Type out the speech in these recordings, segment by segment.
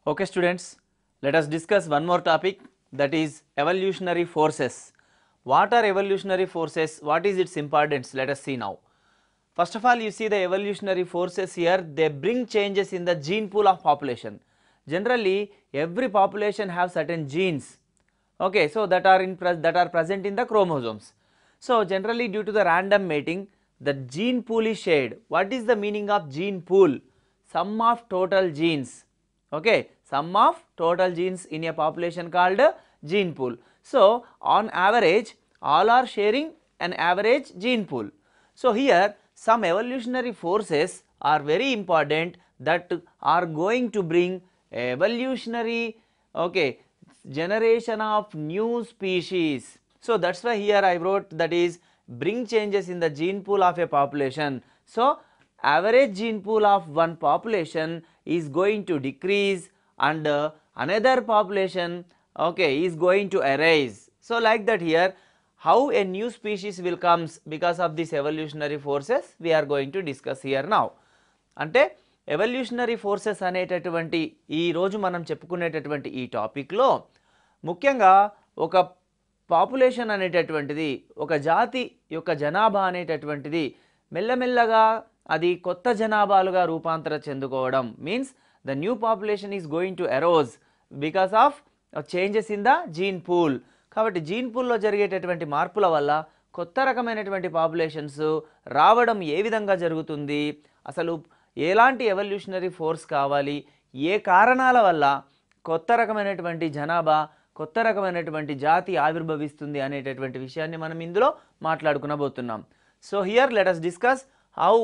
Okay students, let us discuss one more topic that is evolutionary forces. What are evolutionary forces? What is its importance? Let us see now. First of all, you see the evolutionary forces here, they bring changes in the gene pool of population. Generally, every population have certain genes, okay, so that are in pres- that are present in the chromosomes. So generally due to the random mating, the gene pool is shared. What is the meaning of gene pool? Sum of total genes, okay, sum of total genes in a population called a gene pool. So on average, all are sharing an average gene pool. So here some evolutionary forces are very important that are going to bring evolutionary okay generation of new species. So that's why here I wrote that is bring changes in the gene pool of a population. So average gene pool of one population is going to decrease and uh, another population okay is going to arise. So like that here how a new species will comes because of these evolutionary forces we are going to discuss here now. అంటే evolutionary forces అనేటటువంటి ఈ రోజు మనం చెప్పుకునేటటువంటి ఈ టాపిక్లో ముఖ్యంగా ఒక population అనేటటువంటిది ఒక జాతి యొక్క జనాభా అనేటటువంటిది మెల్లమెల్లగా అది కొత్త జనాభాలుగా రూపాంతర చెందుకోవడం means the new population is going to arose because of changes in the gene pool కాబట్టి జీన్ పూల్లో జరిగేటటువంటి మార్పుల వల్ల కొత్త రకమైనటువంటి పాపులేషన్స్ రావడం ఏ విధంగా జరుగుతుంది అసలు ఎలాంటి ఎవల్యూషనరీ ఫోర్స్ కావాలి ఏ కారణాల వల్ల కొత్త రకమైనటువంటి జనాభా కొత్త రకమైనటువంటి జాతి ఆవిర్భవిస్తుంది అనేటటువంటి విషయాన్ని మనం ఇందులో మాట్లాడుకునబోతున్నాం so here let us discuss how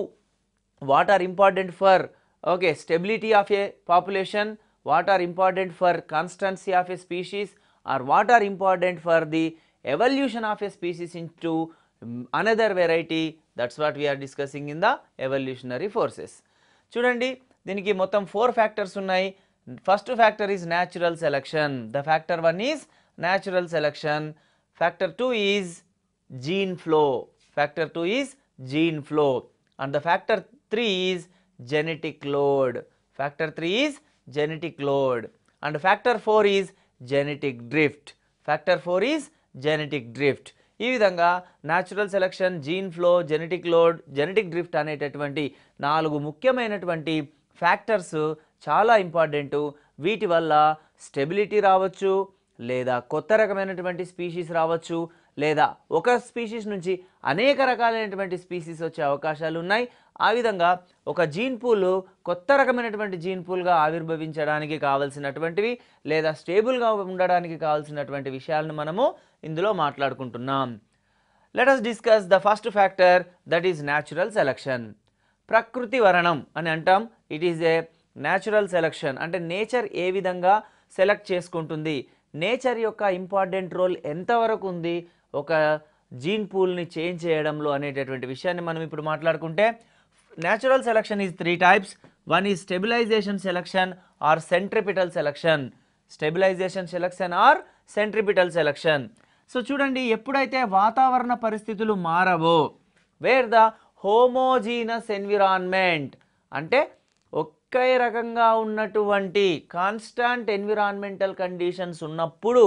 what are important for okay stability of a population what are important for constancy of a species or what are important for the evolution of a species into mm, another variety that's what we are discussing in the evolutionary forces చూడండి దీనికి మొత్తం four factors ఉన్నాయి first factor is natural selection the factor one is natural selection factor two is gene flow factor 2 is gene flow and the factor 3 is genetic load factor 3 is genetic load and factor 4 is genetic drift factor 4 is genetic drift ఈ విధంగా natural selection gene flow genetic load genetic drift అనేటటువంటి నాలుగు ముఖ్యమైనటువంటి factors చాలా important వీటి వల్ల stability రావచ్చు లేదా కొత్త రకమైనటువంటి స్పీషీస్ రావచ్చు లేదా ఒక స్పీషీస్ నుంచి అనేక రకాలైనటువంటి స్పీషీస్ వచ్చే అవకాశాలు ఉన్నాయి ఆ విధంగా ఒక జీన్ పూల్ కొత్త రకమైనటువంటి జీన్ పూల్గా ఆవిర్భవించడానికి కావలసినటువంటివి లేదా స్టేబుల్గా ఉండడానికి కావాల్సినటువంటి విషయాలను మనము ఇందులో మాట్లాడుకుంటున్నాం let us discuss the first factor that is natural selection ప్రకృతి వరణం అని అంటాం it is a natural selection అంటే నేచర్ ఏ విధంగా సెలెక్ట్ చేసుకుంటుంది నేచర్ యొక్క ఇంపార్టెంట్ రోల్ ఎంతవరకు ఉంది ఒక జీన్ పూల్ని చేంజ్ చేయడంలో అనేటటువంటి విషయాన్ని మనం ఇప్పుడు మాట్లాడుకుంటే natural selection is three types one is stabilization selection or centripetal selection stabilization selection or centripetal selection so చూడండి ఎప్పుడైతే వాతావరణ పరిస్థితులు మారవో వేర్ ద హోమోజీనస్ ఎన్విరాన్మెంట్ అంటే ఒకే రకంగా ఉన్నటువంటి కాన్స్టాంట్ ఎన్విరాన్మెంటల్ కండిషన్స్ ఉన్నప్పుడు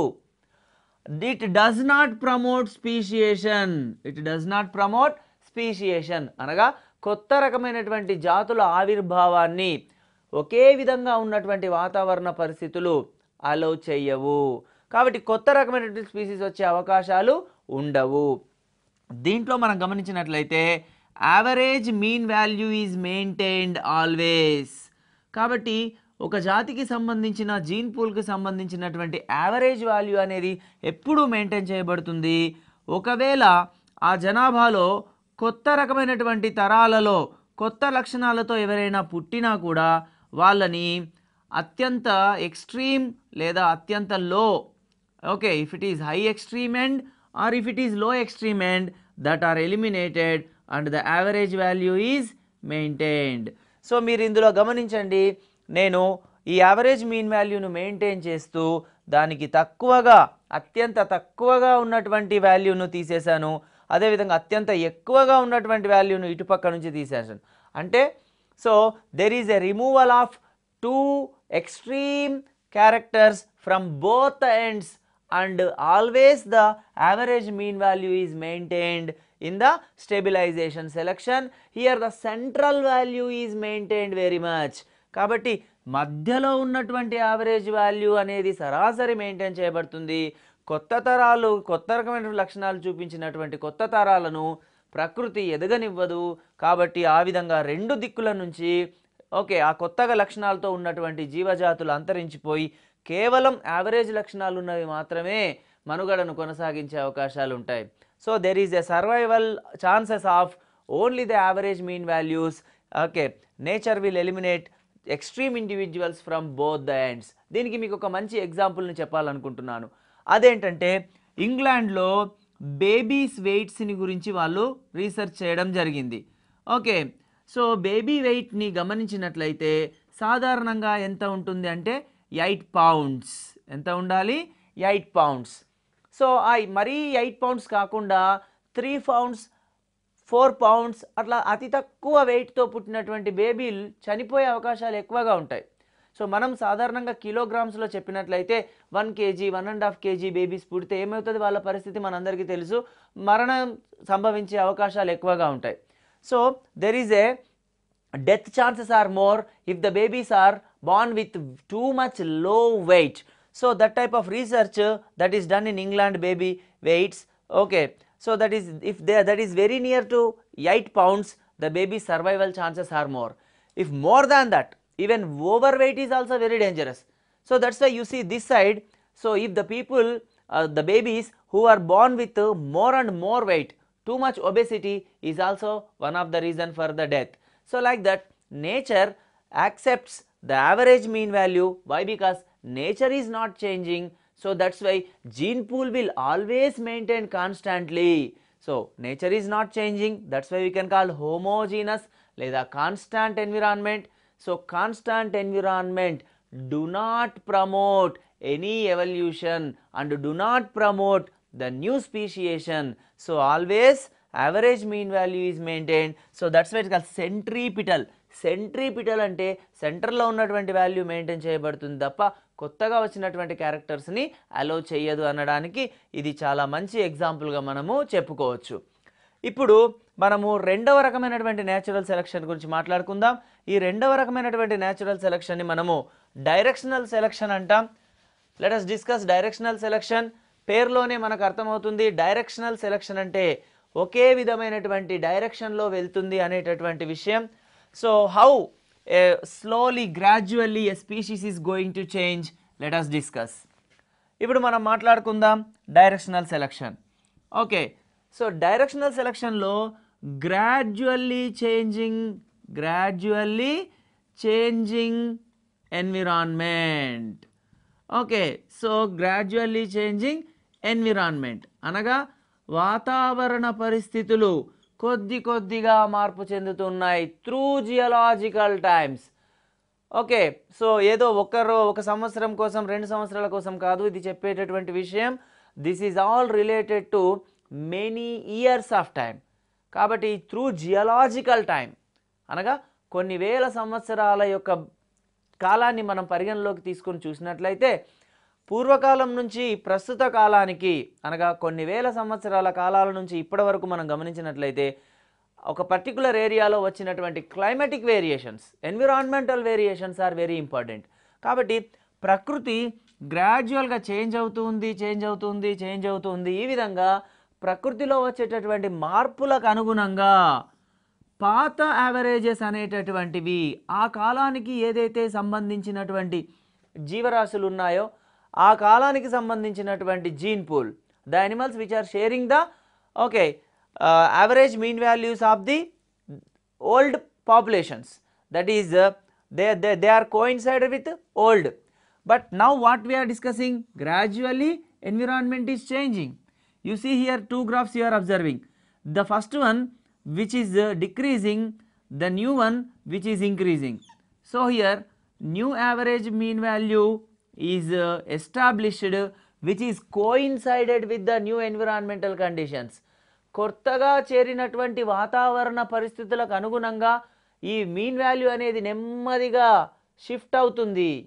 it does not promote speciation it does not promote speciation అనగా కొత్త రకమైనటువంటి జాతుల ఆవిర్భావాన్ని ఒకే విధంగా ఉన్నటువంటి వాతావరణ పరిస్థితులు అలో చెయ్యవు కాబట్టి కొత్త రకమైనటువంటి స్పీసీస్ వచ్చే అవకాశాలు ఉండవు దీంట్లో మనం గమనించినట్లయితే average mean value is maintained always కాబట్టి ఒక జాతికి సంబంధించిన జీన్ పూల్కి సంబంధించినటువంటి యావరేజ్ వాల్యూ అనేది ఎప్పుడూ మెయింటైన్ చేయబడుతుంది ఒకవేళ ఆ జనాభాలో కొత్త రకమైనటువంటి తరాలలో కొత్త లక్షణాలతో ఎవరైనా పుట్టినా కూడా వాళ్ళని అత్యంత ఎక్స్ట్రీమ్ లేదా అత్యంత low okay if it is high extreme end or if it is low extreme end that are eliminated and the average value is maintained so మీరు ఇందులో గమనించండి నేను ఈ యావరేజ్ మీన్ వాల్యూను మెయింటైన్ చేస్తూ దానికి తక్కువగా అత్యంత తక్కువగా ఉన్నటువంటి వాల్యూను తీసేశాను అదేవిధంగా అత్యంత ఎక్కువగా ఉన్నటువంటి వాల్యూను ఇటుపక్క నుంచి తీసేసాను అంటే so there is a removal of two extreme characters from both the ends and always the average mean value is maintained in the stabilization selection here the central value is maintained very much కాబట్టి మధ్యలో ఉన్నటువంటి average value అనేది సరాసరి maintain చేయబడుతుంది కొత్త తరాలు కొత్త రకమైన లక్షణాలు చూపించినటువంటి కొత్త తరాలను ప్రకృతి ఎదగనివ్వదు కాబట్టి ఆ విధంగా రెండు దిక్కుల నుంచి ఓకే ఆ కొత్తగా లక్షణాలతో ఉన్నటువంటి జీవజాతులు అంతరించిపోయి కేవలం యావరేజ్ లక్షణాలు ఉన్నవి మాత్రమే మనుగడను కొనసాగించే అవకాశాలు ఉంటాయి so there is a survival chances of only the average mean values okay nature will eliminate extreme individuals from both the ends దీనికి మీకు ఒక మంచి ఎగ్జాంపుల్ని చెప్పాలనుకుంటున్నాను అదేంటంటే ఇంగ్లాండ్లో బేబీస్ వెయిట్స్ని గురించి వాళ్ళు రీసెర్చ్ చేయడం జరిగింది ఓకే సో బేబీ వెయిట్ని గమనించినట్లయితే సాధారణంగా ఎంత ఉంటుంది అంటే ఎయిట్ పౌండ్స్ ఎంత ఉండాలి ఎయిట్ పౌండ్స్ సో ఆ మరీ ఎయిట్ పౌండ్స్ కాకుండా త్రీ పౌండ్స్ ఫోర్ పౌండ్స్ అట్లా అతి తక్కువ వెయిట్తో పుట్టినటువంటి బేబీలు చనిపోయే అవకాశాలు ఎక్కువగా ఉంటాయి సో మనం సాధారణంగా కిలోగ్రామ్స్లో చెప్పినట్లయితే one KG one and half KG babies పుడితే ఏమవుతుంది వాళ్ళ పరిస్థితి మనందరికీ తెలుసు మరణం సంభవించే అవకాశాలు ఎక్కువగా ఉంటాయి so there is a death chances are more if the babies are born with too much low weight so that type of research uh, that is done in england baby weights okay so that is if they that is very near to 8 pounds the baby survival chances are more if more than that even overweight is also very dangerous so that's why you see this side so if the people uh, the babies who are born with uh, more and more weight too much obesity is also one of the reason for the death so like that nature accepts the average mean value why because nature is not changing so that's why gene pool will always maintain constantly so nature is not changing that's why we can call homogeneous లేదా constant environment so constant environment do not promote any evolution and do not promote the new speciation so always average mean value is maintained so that's why it's called centripetal centripetal అంటే సెంటర్లో ఉన్నటువంటి value maintain చేయబడుతుంది తప్ప కొత్తగా వచ్చినటువంటి క్యారెక్టర్స్ని అలో చేయదు అనడానికి ఇది చాలా మంచి ఎగ్జాంపుల్గా మనము చెప్పుకోవచ్చు ఇప్పుడు మనము రెండవ రకమైనటువంటి న్యాచురల్ సెలక్షన్ గురించి మాట్లాడుకుందాం ఈ రెండవ రకమైనటువంటి న్యాచురల్ సెలక్షన్ని మనము డైరెక్షనల్ సెలక్షన్ అంటాం let us discuss directional selection పేరులోనే మనకు అర్థమవుతుంది డైరెక్షనల్ సెలక్షన్ అంటే ఒకే విధమైనటువంటి డైరెక్షన్లో వెళ్తుంది అనేటటువంటి విషయం so how slowly gradually a species is going to change let us discuss ఇప్పుడు మనం మాట్లాడుకుందాం directional selection okay so directional సెలక్షన్లో gradually changing gradually changing environment okay so gradually changing environment అనగా వాతావరణ పరిస్థితులు కొద్ది కొద్దిగా మార్పు చెందుతున్నాయి through geological times okay so ఏదో ఒకరు ఒక సంవత్సరం కోసం రెండు సంవత్సరాల కోసం కాదు ఇది చెప్పేటటువంటి విషయం this is all related to many years of time కాబట్టి త్రూ జియలాజికల్ టైం అనగా కొన్ని వేల సంవత్సరాల యొక్క కాలాన్ని మనం పరిగణలోకి తీసుకొని చూసినట్లయితే పూర్వకాలం నుంచి ప్రస్తుత కాలానికి అనగా కొన్ని వేల సంవత్సరాల కాలాల నుంచి ఇప్పటి వరకు మనం గమనించినట్లయితే ఒక పర్టికులర్ ఏరియాలో వచ్చినటువంటి climatic variations environmental variations are very important కాబట్టి ప్రకృతి గ్రాడ్యువల్గా చేంజ్ అవుతుంది చేంజ్ అవుతుంది చేంజ్ అవుతుంది ఈ విధంగా ప్రకృతిలో వచ్చేటటువంటి మార్పులకు అనుగుణంగా పాత యావరేజెస్ అనేటటువంటివి ఆ కాలానికి ఏదైతే సంబంధించినటువంటి జీవరాశులు ఉన్నాయో ఆ కాలానికి సంబంధించినటువంటి gene pool the animals which are sharing the okay average mean values of the old populations that is uh, they, they they are coincided with old but now what we are discussing gradually environment is changing you see here two graphs you are observing the first one which is uh, decreasing the new one which is increasing so here new average mean value is uh, established which is coincided with the new environmental conditions కొత్తగా చేరినటువంటి వాతావరణ పరిస్థితులకు అనుగుణంగా ఈ mean value అనేది నెమ్మదిగా shift అవుతుంది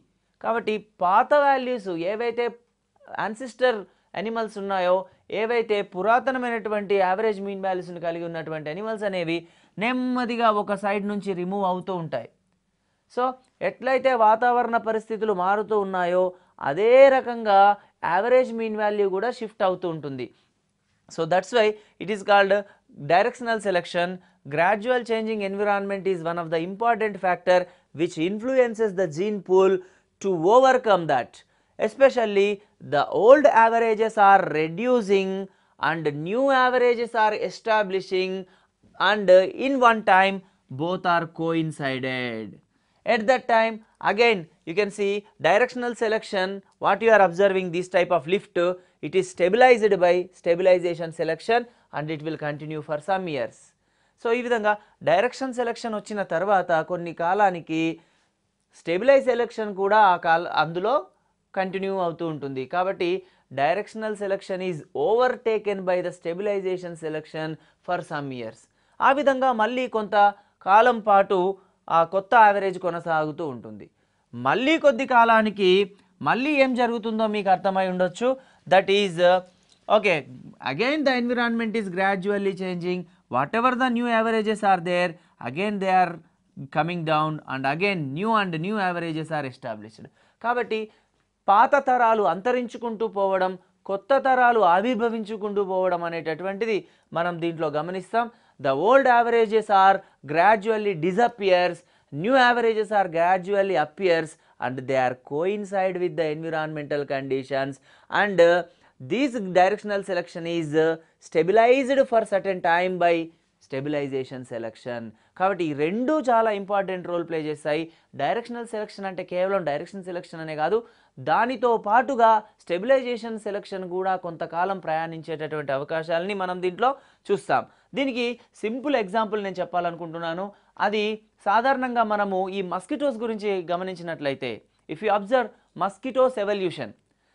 కాబట్టి పాత వాల్యూస్ ఏవైతే యాన్సిస్టర్ అనిమల్స్ ఉన్నాయో ఏవైతే పురాతనమైనటువంటి యావరేజ్ మీన్ వాల్యూస్ని కలిగి ఉన్నటువంటి అనిమల్స్ అనేవి నెమ్మదిగా ఒక సైడ్ నుంచి రిమూవ్ అవుతూ ఉంటాయి సో ఎట్లయితే వాతావరణ పరిస్థితులు మారుతూ ఉన్నాయో అదే రకంగా యావరేజ్ మీన్ వాల్యూ కూడా షిఫ్ట్ అవుతూ ఉంటుంది so that's why it is called directional selection gradual changing environment is one of the important factor which influences the gene pool to overcome that especially the old averages are reducing and new averages are establishing and uh, in one time both are coincided at that time again you can see directional selection what you are observing this type of lift it is stabilized by stabilization selection and it will continue for some years so ఈ విధంగా direction selection వచ్చిన తర్వాత కొన్ని కాలానికి stabilise selection కూడా ఆ కాల అందులో కంటిన్యూ అవుతూ ఉంటుంది కాబట్టి directional selection is overtaken by the stabilization selection for some years ఆ విధంగా మళ్ళీ కొంత కాలం పాటు ఆ కొత్త యావరేజ్ కొనసాగుతూ ఉంటుంది మళ్ళీ కొద్ది కాలానికి మళ్ళీ ఏం జరుగుతుందో మీకు అర్థమై ఉండొచ్చు that is okay again the environment is gradually changing whatever the new averages are there again they are coming down and again new and new averages are established కాబట్టి పాత తరాలు అంతరించుకుంటూ పోవడం కొత్త తరాలు ఆవిర్భవించుకుంటూ పోవడం అనేటటువంటిది మనం దీంట్లో గమనిస్తాం the old averages are gradually disappears new averages are gradually appears and they are coincide with the environmental conditions and these directional selection is stabilized for certain time by stabilization selection కాబట్టి ఈ రెండు చాలా important role play చేస్తాయి directional selection అంటే కేవలం direction selection అనే కాదు దానితో పాటుగా స్టెబిలైజేషన్ సెలెక్షన్ కూడా కొంతకాలం ప్రయాణించేటటువంటి అవకాశాలని మనం దీంట్లో చూస్తాం దీనికి సింపుల్ ఎగ్జాంపుల్ నేను చెప్పాలనుకుంటున్నాను అది సాధారణంగా మనము ఈ మస్కిటోస్ గురించి గమనించినట్లయితే if you observe mosquitoes evolution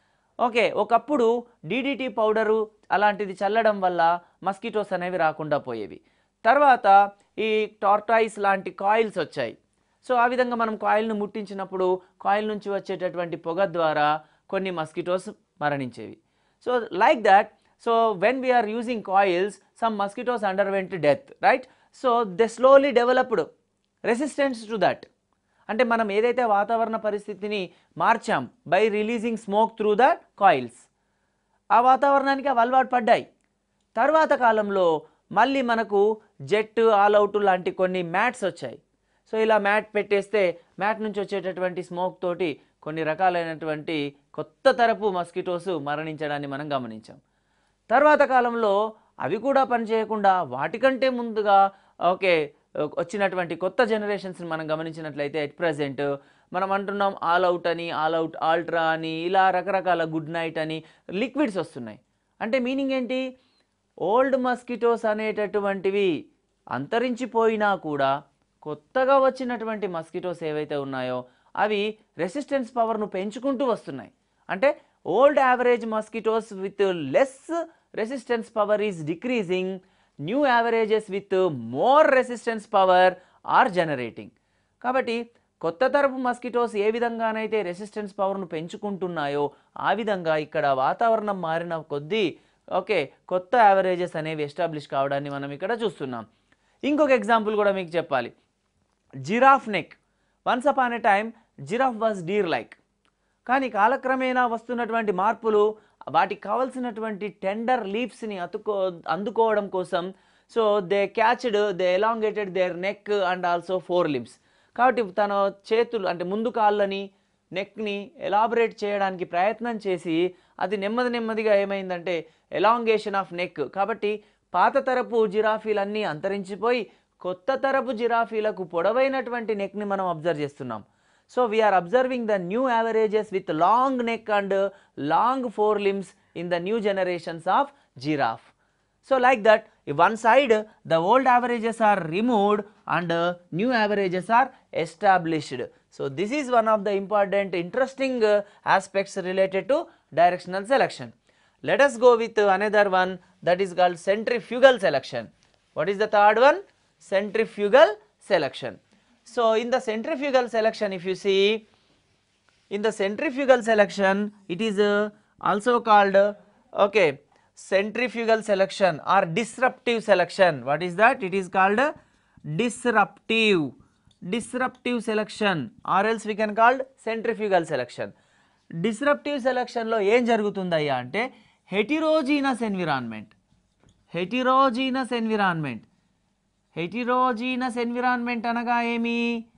okay ఒకప్పుడు డీడీటీ పౌడరు అలాంటిది చల్లడం వల్ల మస్కిటోస్ అనేవి రాకుండా పోయేవి తర్వాత ఈ టార్టాయిస్ లాంటి కాయిల్స్ వచ్చాయి సో ఆ విధంగా మనం కాయిల్ను ముట్టించినప్పుడు కాయిల్ నుంచి వచ్చేటటువంటి పొగ ద్వారా కొన్ని మస్కిటోస్ మరణించేవి so like that so when we are using coils some mosquitoes underwent death right so they slowly developed resistance to that అంటే మనం ఏదైతే వాతావరణ పరిస్థితిని మార్చాం by releasing smoke through the coils ఆ వాతావరణానికి అవి అలవాటు పడ్డాయి తర్వాత కాలంలో మళ్ళీ మనకు జెట్ ఆల్అవుట్ లాంటి కొన్ని మ్యాట్స్ వచ్చాయి సో ఇలా మ్యాట్ పెట్టేస్తే మ్యాట్ నుంచి వచ్చేటటువంటి స్మోక్ తోటి కొన్ని రకాలైనటువంటి కొత్త తరపు మస్కిటోస్ మరణించడాన్ని మనం గమనించాం తర్వాత కాలంలో అవి కూడా పనిచేయకుండా వాటికంటే ముందుగా ఓకే వచ్చినటువంటి కొత్త జనరేషన్స్ని మనం గమనించినట్లయితే ఎట్ ప్రజెంట్ మనం అంటున్నాం ఆల్ అవుట్ అని ఆల్ అవుట్ ఆల్ట్రా అని ఇలా రకరకాల గుడ్ నైట్ అని లిక్విడ్స్ వస్తున్నాయి అంటే మీనింగ్ ఏంటి ఓల్డ్ మస్కిటోస్ అనేటటువంటివి అంతరించిపోయినా కూడా కొత్తగా వచ్చినటువంటి మస్కిటోస్ ఏవైతే ఉన్నాయో అవి రెసిస్టెన్స్ పవర్ను పెంచుకుంటూ వస్తున్నాయి అంటే old average mosquitoes with less resistance power is decreasing new averages with more resistance power are generating కాబట్టి కొత్త తరపు మస్కిటోస్ ఏ విధంగానైతే రెసిస్టెన్స్ పవర్ను పెంచుకుంటున్నాయో ఆ విధంగా ఇక్కడ వాతావరణం మారిన కొద్దీ ఓకే కొత్త యావరేజెస్ అనేవి ఎస్టాబ్లిష్ కావడాన్ని మనం ఇక్కడ చూస్తున్నాం ఇంకొక ఎగ్జాంపుల్ కూడా మీకు చెప్పాలి giraffe neck once upon a time giraffe was deer like కానీ కాలక్రమేణా వస్తున్నటువంటి మార్పులు వాటికి కావలసినటువంటి టెండర్ లీవ్స్ని అతుకో అందుకోవడం కోసం so they catched they elongated their neck and also fore limbs కాబట్టి తన చేతులు అంటే ముందు కాళ్ళని నెక్ని ఎలాబరేట్ చేయడానికి ప్రయత్నం చేసి అది నెమ్మది నెమ్మదిగా ఏమైందంటే ఎలాంగేషన్ ఆఫ్ నెక్ కాబట్టి పాత తరపు జిరాఫీలన్నీ అంతరించిపోయి కొత్త తరపు జిరాఫీలకు పొడవైనటువంటి నెక్ని మనం అబ్జర్వ్ చేస్తున్నాం so we are observing the new averages with long neck and long fore limbs in the new generations of giraffe So like that, if one side the old averages are removed and uh, new averages are established. So this is one of the important interesting uh, aspects related to directional selection. Let us go with uh, another one that is called centrifugal selection. What is the third one? Centrifugal selection. So in the centrifugal selection if you see in the centrifugal selection it is uh, also called uh, okay centrifugal selection or disruptive selection what is that it is called uh, disruptive disruptive selection or else we can called centrifugal selection disruptive సెలక్షన్లో ఏం జరుగుతుందయ్యా అంటే heterogeneous environment heterogeneous environment heterogeneous environment అనగా ఏమి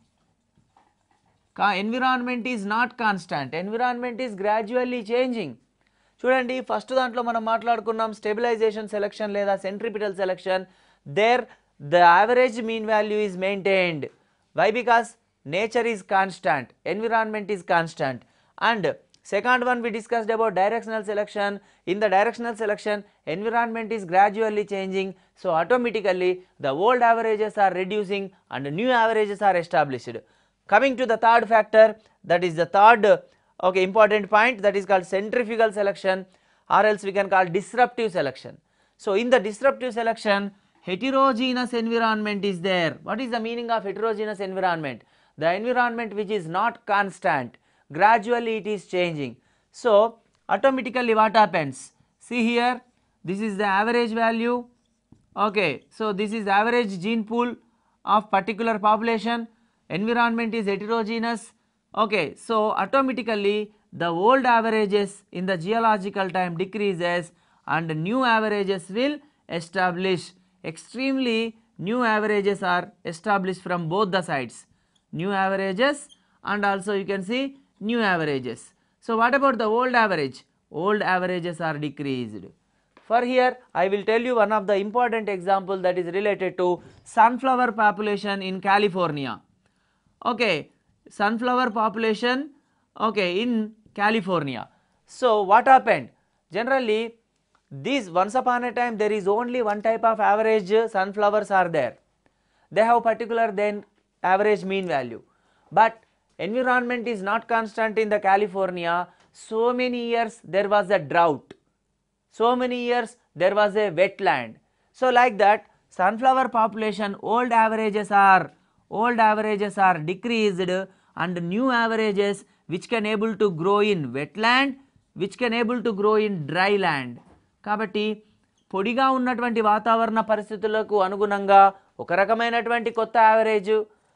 కా environment is not constant environment is gradually changing చూడండి first దాంట్లో మనం మాట్లాడుకున్నాం స్టెబిలైజేషన్ సెలెక్షన్ లేదా centripetal selection there the average mean value is maintained why because nature is constant environment is constant and second one we discussed about directional selection in the directional selection environment is gradually changing so automatically the old averages are reducing and new averages are established coming to the third factor that is the third uh, okay important point that is called centrifugal selection or else we can call disruptive selection so in the disruptive selection heterogeneous environment is there what is the meaning of heterogeneous environment the environment which is not constant gradually it is changing so automatically what happens see here this is the average value okay so this is average gene pool of particular population environment is heterogeneous okay so automatically the old averages in the geological time decreases and new averages will establish extremely new averages are established from both the sides new averages and also you can see new averages so what about the old average old averages are decreased for here I will tell you one of the important example that is related to sunflower population in California. Okay, sunflower population okay in California. So what happened? Generally these once upon a time there is only one type of average sunflowers are there. They have particular then average mean value. But environment is not constant in the California. So many years there was a drought so many years there was a wetland. So like that sunflower population old averages are old averages are decreased and new averages which can able to grow in wetland which can able to grow in dry land. కాబట్టి పొడిగా ఉన్నటువంటి వాతావరణ పరిస్థితులకు అనుగుణంగా ఒక రకమైనటువంటి కొత్త average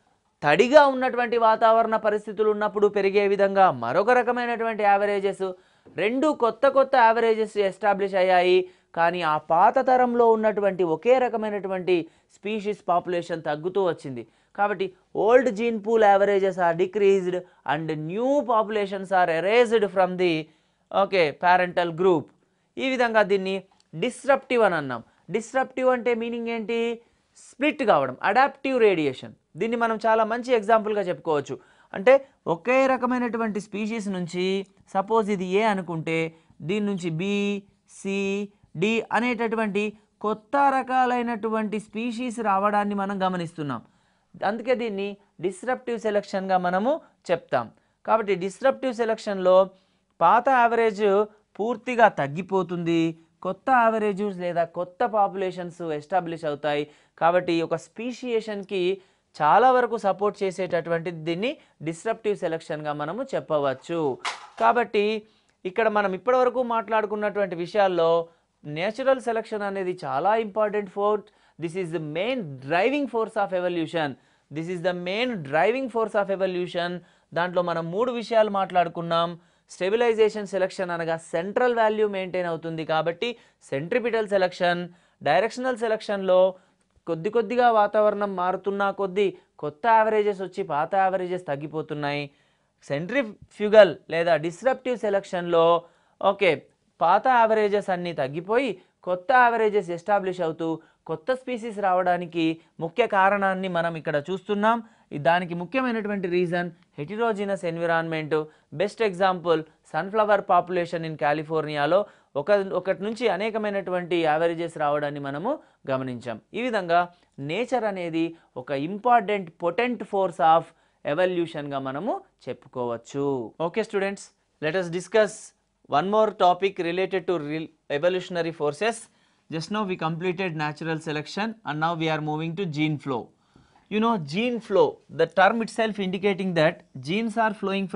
తడిగా ఉన్నటువంటి వాతావరణ పరిస్థితులు ఉన్నప్పుడు పెరిగే విధంగా మరొక రకమైనటువంటి యావరేజెస్ రెండు కొత్త కొత్త యావరేజెస్ ఎస్టాబ్లిష్ అయ్యాయి కానీ ఆ పాత తరంలో ఉన్నటువంటి ఒకే రకమైనటువంటి స్పీషీస్ పాపులేషన్ తగ్గుతూ వచ్చింది కాబట్టి old gene pool averages are decreased and new populations are erased from the okay parental group ఈ విధంగా దీన్ని డిస్రప్టివ్ అని అన్నాం డిస్రప్టివ్ అంటే మీనింగ్ ఏంటి స్ప్లిట్ కావడం అడాప్టివ్ రేడియేషన్ దీన్ని మనం చాలా మంచి ఎగ్జాంపుల్గా చెప్పుకోవచ్చు అంటే ఒకే రకమైనటువంటి స్పీషీస్ నుంచి సపోజ్ ఇది ఏ అనుకుంటే దీని నుంచి బి సి డి అనేటటువంటి కొత్త రకాలైనటువంటి స్పీషీస్ రావడాన్ని మనం గమనిస్తున్నాం అందుకే దీన్ని డిస్రప్టివ్ సెలక్షన్గా మనము చెప్తాం కాబట్టి డిస్రప్టివ్ సెలక్షన్లో పాత యావరేజ్ పూర్తిగా తగ్గిపోతుంది కొత్త యావరేజ్ లేదా కొత్త పాపులేషన్స్ ఎస్టాబ్లిష్ అవుతాయి కాబట్టి ఒక స్పీషియేషన్కి చాలా వరకు సపోర్ట్ చేసేటటువంటి దీన్ని డిస్రప్టివ్ సెలక్షన్గా మనము చెప్పవచ్చు కాబట్టి ఇక్కడ మనం ఇప్పటివరకు మాట్లాడుకున్నటువంటి విషయాల్లో నేచురల్ సెలక్షన్ అనేది చాలా important force this is the main driving force of evolution this is the main driving force of evolution దాంట్లో మనం మూడు విషయాలు మాట్లాడుకున్నాం స్టెబిలైజేషన్ సెలక్షన్ అనగా సెంట్రల్ వాల్యూ మెయింటైన్ అవుతుంది కాబట్టి సెంట్రిపిటల్ సెలక్షన్ డైరెక్షనల్ సెలక్షన్లో కొద్ది కొద్దిగా వాతావరణం మారుతున్నా కొద్దీ కొత్త యావరేజెస్ వచ్చి పాత యావరేజెస్ తగ్గిపోతున్నాయి సెంట్రిఫ్యూగల్ లేదా డిస్రప్టివ్ సెలక్షన్లో ఓకే పాత యావరేజెస్ అన్నీ తగ్గిపోయి కొత్త యావరేజెస్ ఎస్టాబ్లిష్ అవుతూ కొత్త స్పీసీస్ రావడానికి ముఖ్య కారణాన్ని మనం ఇక్కడ చూస్తున్నాం ఈ దానికి ముఖ్యమైనటువంటి reason heterogeneous environment best example sunflower population in కాలిఫోర్నియాలో ఒక ఒకటి నుంచి అనేకమైనటువంటి యావరేజెస్ రావడాన్ని మనము గమనించాం ఈ విధంగా నేచర్ అనేది ఒక ఇంపార్టెంట్ పొటెంట్ ఫోర్స్ ఆఫ్ ఎవల్యూషన్గా మనము చెప్పుకోవచ్చు okay students let us discuss one more topic related to evolutionary forces just now we completed natural selection and now we are moving to gene flow you know gene flow the term itself indicating that genes are flowing from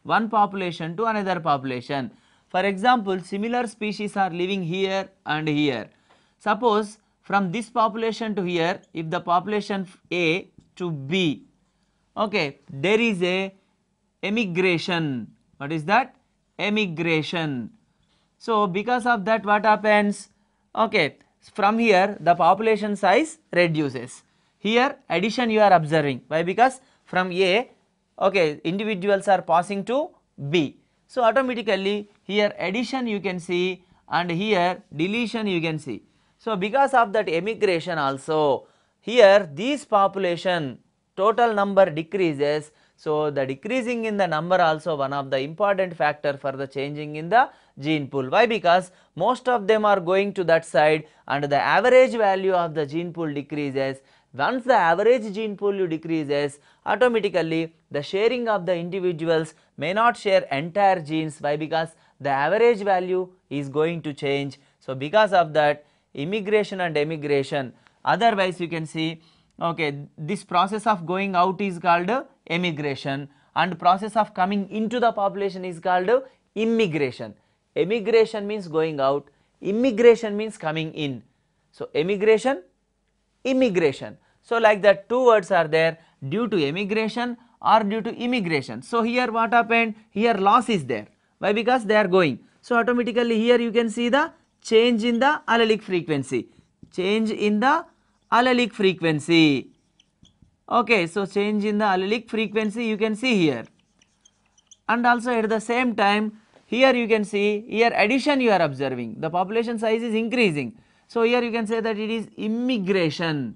one population to another population. For example, similar species are living here and here. Suppose from this population to here, if the population A to B, okay, there is a emigration. What is that? Emigration. So, because of that what happens? Okay, from here the population size reduces. Here addition you are observing. Why? Because from A, okay, individuals are passing to B. So, automatically here addition you can see and here deletion you can see. So, because of that emigration also here these population total number decreases. So, the decreasing in the number also one of the important factor for the changing in the gene pool. Why? Because most of them are going to that side and the average value of the gene pool decreases. Once the average gene pool decreases, automatically the sharing of the individuals may not share entire genes. Why? Because the average value is going to change. So, because of that immigration and emigration otherwise you can see okay this process of going out is called emigration and process of coming into the population is called immigration emigration means going out immigration means coming in so emigration immigration so like that two words are there due to emigration or due to immigration so here what happened here loss is there why because they are going so automatically here you can see the change in the allelic frequency change in the allelic frequency okay so change in the allelic frequency you can see here and also at the same time here you can see here addition you are observing the population size is increasing so here you can say that it is immigration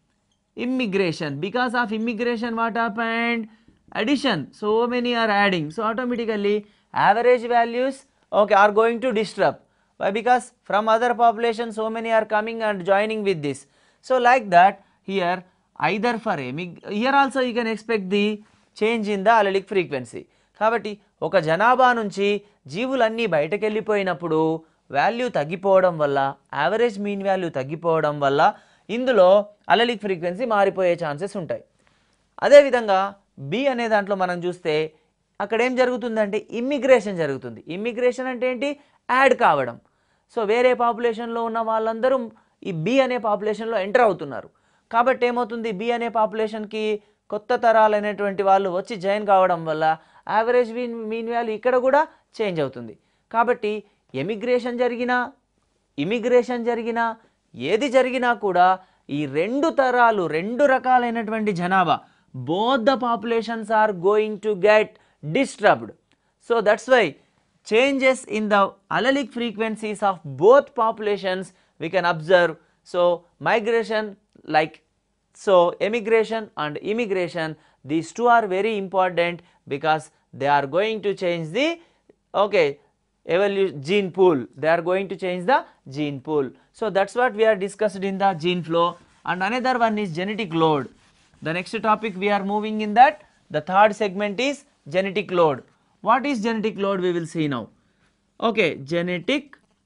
immigration because of immigration what happened addition so many are adding so automatically average values okay are going to disrupt why because from other population so many are coming and joining with this so like that here either for emig here also you can expect the change in the allelic frequency కాబట్టి ఒక జనాభా నుంచి జీవులన్నీ బయటకు వెళ్ళిపోయినప్పుడు value తగ్గిపోవడం వల్ల average mean value తగ్గిపోవడం వల్ల ఇందులో అలలిక్ ఫ్రీక్వెన్సీ మారిపోయే ఛాన్సెస్ ఉంటాయి అదేవిధంగా బి అనే దాంట్లో మనం చూస్తే అక్కడ ఏం జరుగుతుందంటే ఇమ్మిగ్రేషన్ జరుగుతుంది ఇమ్మిగ్రేషన్ అంటే ఏంటి యాడ్ కావడం సో వేరే పాపులేషన్లో ఉన్న వాళ్ళందరూ ఈ బి అనే పాపులేషన్లో ఎంటర్ అవుతున్నారు కాబట్టి ఏమవుతుంది బి అనే పాపులేషన్కి కొత్త తరాలైనటువంటి వాళ్ళు వచ్చి జాయిన్ కావడం వల్ల యావరేజ్ మీన్ మీన్ వాల్యూ ఇక్కడ కూడా చేంజ్ అవుతుంది కాబట్టి ఎమిగ్రేషన్ జరిగినా ఇమిగ్రేషన్ జరిగినా ఏది జరిగినా కూడా ఈ రెండు తరాలు రెండు రకాలైనటువంటి జనాభా both the populations are going to get disturbed so that's why changes in the allelic frequencies of both populations we can observe. So, migration like so emigration and immigration these two are very important because they are going to change the okay evolu- gene pool they are going to change the gene pool. So, that is what we are discussed in the gene flow and another one is genetic load. The next topic we are moving in that the third segment is genetic load. What is genetic load we will see now. Okay, genetic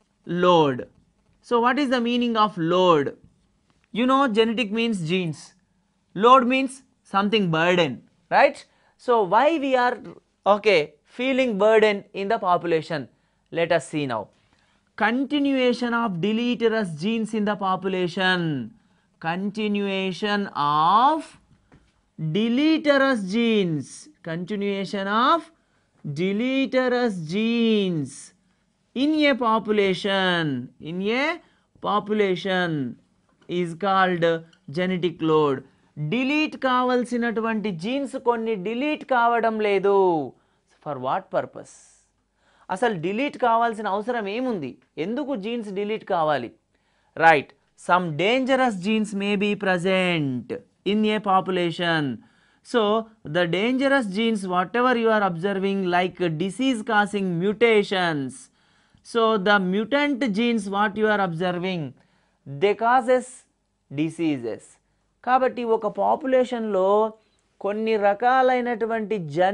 load. So, what is the meaning of load? You know genetic means genes, load means something burden, right? So, why we are okay feeling burden in the population? Let us see now. Continuation of deleterious genes in the population. Continuation of deleterious genes. Continuation of deleterious genes in a population. In a population is called genetic load. Delete కావలసినటువంటి genes కొన్ని delete కావడం లేదు for what purpose అసలు delete కావాల్సిన అవసరం ఏముంది ఎందుకు genes delete కావాలి right some dangerous genes may be present in a population so the dangerous genes whatever you are observing like disease causing mutations so the mutant genes what you are observing they causes diseases కాబట్టి ఒక పాపులేషన్లో కొన్ని రకాలైనటువంటి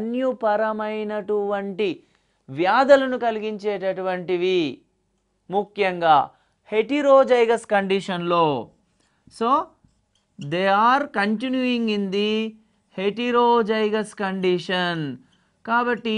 జన్యుపరమైనటువంటి వ్యాధులను కలిగించేటటువంటివి ముఖ్యంగా heterozygous కండిషన్లో so they are continuing in the heterozygous condition కాబట్టి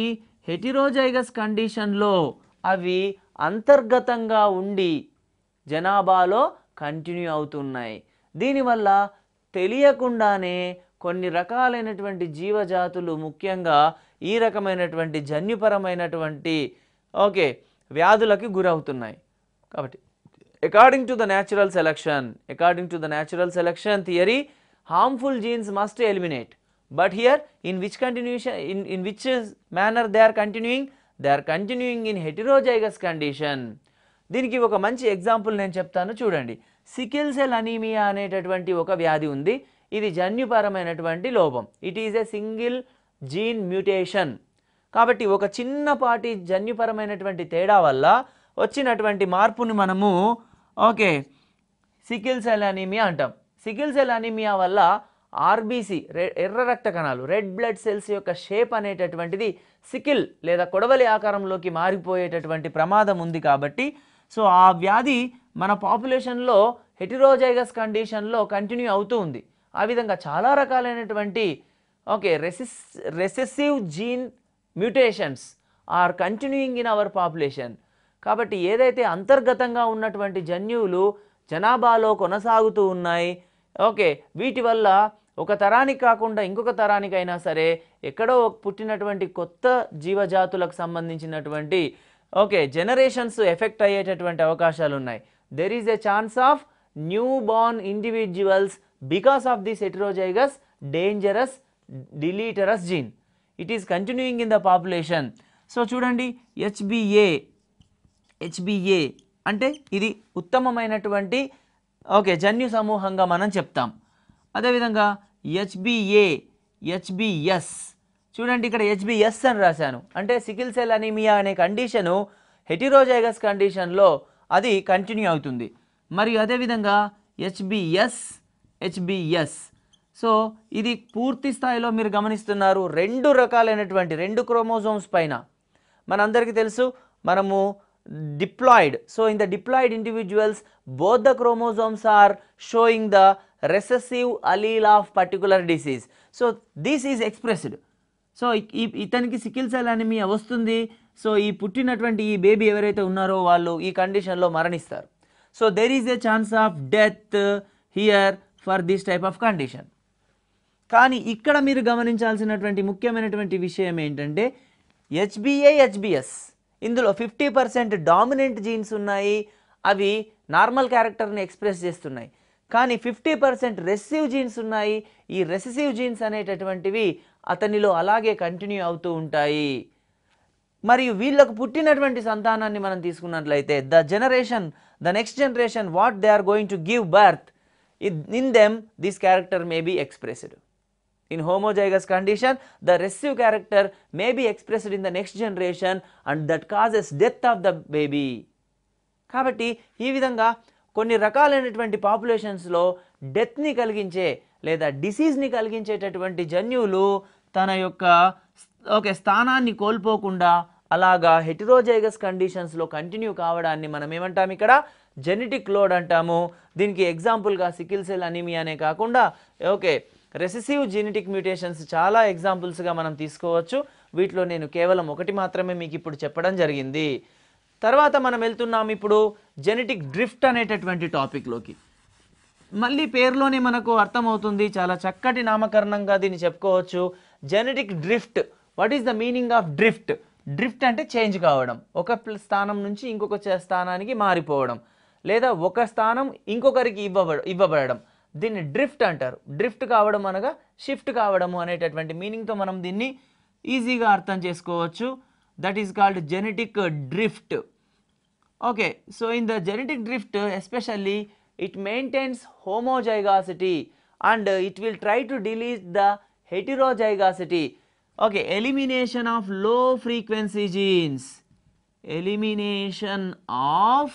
heterozygous కండిషన్లో అవి అంతర్గతంగా ఉండి జనాభాలో కంటిన్యూ అవుతున్నాయి దీనివల్ల తెలియకుండానే కొన్ని రకాలైనటువంటి జీవజాతులు ముఖ్యంగా ఈ రకమైనటువంటి జన్యుపరమైనటువంటి ఓకే వ్యాధులకి గురవుతున్నాయి కాబట్టి according to the natural selection according to the natural selection theory harmful genes must eliminate but here in which continuation in in which manner they are continuing they are continuing in heterozygous condition దీనికి ఒక మంచి example నేను చెప్తాను చూడండి sickle cell anaemia అనేటటువంటి ఒక వ్యాధి ఉంది ఇది జన్యుపరమైనటువంటి లోపం it is a single gene mutation కాబట్టి ఒక చిన్నపాటి జన్యుపరమైనటువంటి తేడా వల్ల వచ్చినటువంటి మార్పుని మనము ఓకే సికిల్ సెల్ అనీమియా అంటాం సికిల్ సెల్ అనీమియా వల్ల ఆర్బీసీ ఎర్ర రక్త కణాలు రెడ్ బ్లడ్ సెల్స్ యొక్క షేప్ అనేటటువంటిది సికిల్ లేదా కొడవలి ఆకారంలోకి మారిపోయేటటువంటి ప్రమాదం ఉంది కాబట్టి సో ఆ వ్యాధి మన పాపులేషన్లో హెటిరోజైగస్ కండిషన్లో కంటిన్యూ అవుతూ ఉంది ఆ విధంగా చాలా రకాలైనటువంటి ఓకే రెసిస్ recessive gene mutations are continuing in our population కాబట్టి ఏదైతే అంతర్గతంగా ఉన్నటువంటి జన్యువులు జనాభాలో కొనసాగుతూ ఉన్నాయి ఓకే వీటి వల్ల ఒక తరానికి కాకుండా ఇంకొక తరానికైనా సరే ఎక్కడో పుట్టినటువంటి కొత్త జీవజాతులకు సంబంధించినటువంటి ఓకే జనరేషన్స్ ఎఫెక్ట్ అయ్యేటటువంటి అవకాశాలు ఉన్నాయి there is a chance of new born individuals because of this heterozygous dangerous deleterious gene it is continuing in the population so చూడండి హెచ్బిఏ హెచ్బిఏ అంటే ఇది ఉత్తమమైనటువంటి ఓకే జన్యు సమూహంగా మనం చెప్తాం అదేవిధంగా హెచ్బిఏ హెచ్బిఎస్ చూడండి ఇక్కడ హెచ్బిఎస్ అని రాశాను అంటే సికిల్ సెల్ అనీమియా అనే కండిషను హెటిరోజైగస్ కండిషన్లో అది కంటిన్యూ అవుతుంది మరియు అదేవిధంగా హెచ్బిఎస్ హెచ్బిఎస్ సో ఇది పూర్తి స్థాయిలో మీరు గమనిస్తున్నారు రెండు రకాలైనటువంటి రెండు క్రోమోజోమ్స్ పైన మనందరికీ తెలుసు మనము diploid so in the diploid individuals both the chromosomes are showing the recessive allele of particular disease so this is expressed so ఈ ఇతనికి సికిల్ సెల్ అనీమియా వస్తుంది సో ఈ పుట్టినటువంటి ఈ బేబీ ఎవరైతే ఉన్నారో వాళ్ళు ఈ కండిషన్లో మరణిస్తారు so there is a chance of death here for this type of condition కానీ ఇక్కడ మీరు గమనించాల్సినటువంటి ముఖ్యమైనటువంటి విషయం ఏంటంటే హెచ్బిఏ హెచ్బిఎస్ ఇందులో ఫిఫ్టీ పర్సెంట్ డామినెంట్ జీన్స్ ఉన్నాయి అవి నార్మల్ క్యారెక్టర్ని ఎక్స్ప్రెస్ చేస్తున్నాయి కానీ ఫిఫ్టీ పర్సెంట్ రెసిసివ్ జీన్స్ ఉన్నాయి ఈ రెసిసివ్ జీన్స్ అనేటటువంటివి అతనిలో అలాగే కంటిన్యూ అవుతూ ఉంటాయి మరియు వీళ్ళకు పుట్టినటువంటి సంతానాన్ని మనం తీసుకున్నట్లయితే the generation the next generation what they are going to give birth in them this character may be expressed In homozygous condition, the recessive character may be expressed in the next generation and that causes death of the baby. కాబట్టి ఈ విధంగా కొన్ని రకాలైనటువంటి పాపులేషన్స్లో డెత్ని కలిగించే లేదా డిసీజ్ని కలిగించేటటువంటి జన్యువులు తన యొక్క ఓకే స్థానాన్ని కోల్పోకుండా అలాగా హెటిరోజైగస్ కండిషన్స్లో కంటిన్యూ కావడాన్ని మనం ఏమంటాం ఇక్కడ జెనెటిక్ లోడ్ అంటాము దీనికి ఎగ్జాంపుల్గా సికిల్ సెల్ అనీమియానే కాకుండా ఓకే రెసెసివ్ జెనెటిక్ మ్యూటేషన్స్ చాలా ఎగ్జాంపుల్స్గా మనం తీసుకోవచ్చు వీటిలో నేను కేవలం ఒకటి మాత్రమే మీకు ఇప్పుడు చెప్పడం జరిగింది తర్వాత మనం వెళ్తున్నాం ఇప్పుడు జెనెటిక్ డ్రిఫ్ట్ అనేటటువంటి టాపిక్లోకి మళ్ళీ పేరులోనే మనకు అర్థమవుతుంది చాలా చక్కటి నామకరణంగా దీన్ని చెప్పుకోవచ్చు genetic drift what is the meaning of drift drift అంటే చేంజ్ కావడం ఒక ప్ల- స్థానం నుంచి ఇంకొక చే- స్థానానికి మారిపోవడం లేదా ఒక స్థానం ఇంకొకరికి ఇవ్వబడ ఇవ్వబడడం దీన్ని డ్రిఫ్ట్ అంటారు డ్రిఫ్ట్ కావడం అనగా షిఫ్ట్ కావడము అనేటటువంటి మీనింగ్తో మనం దీన్ని ఈజీగా అర్థం చేసుకోవచ్చు that is called genetic drift Okay, so in the genetic drift, uh, especially, it maintains homozygosity and uh, it will try to delete the heterozygosity. Okay, elimination of low frequency genes. Elimination of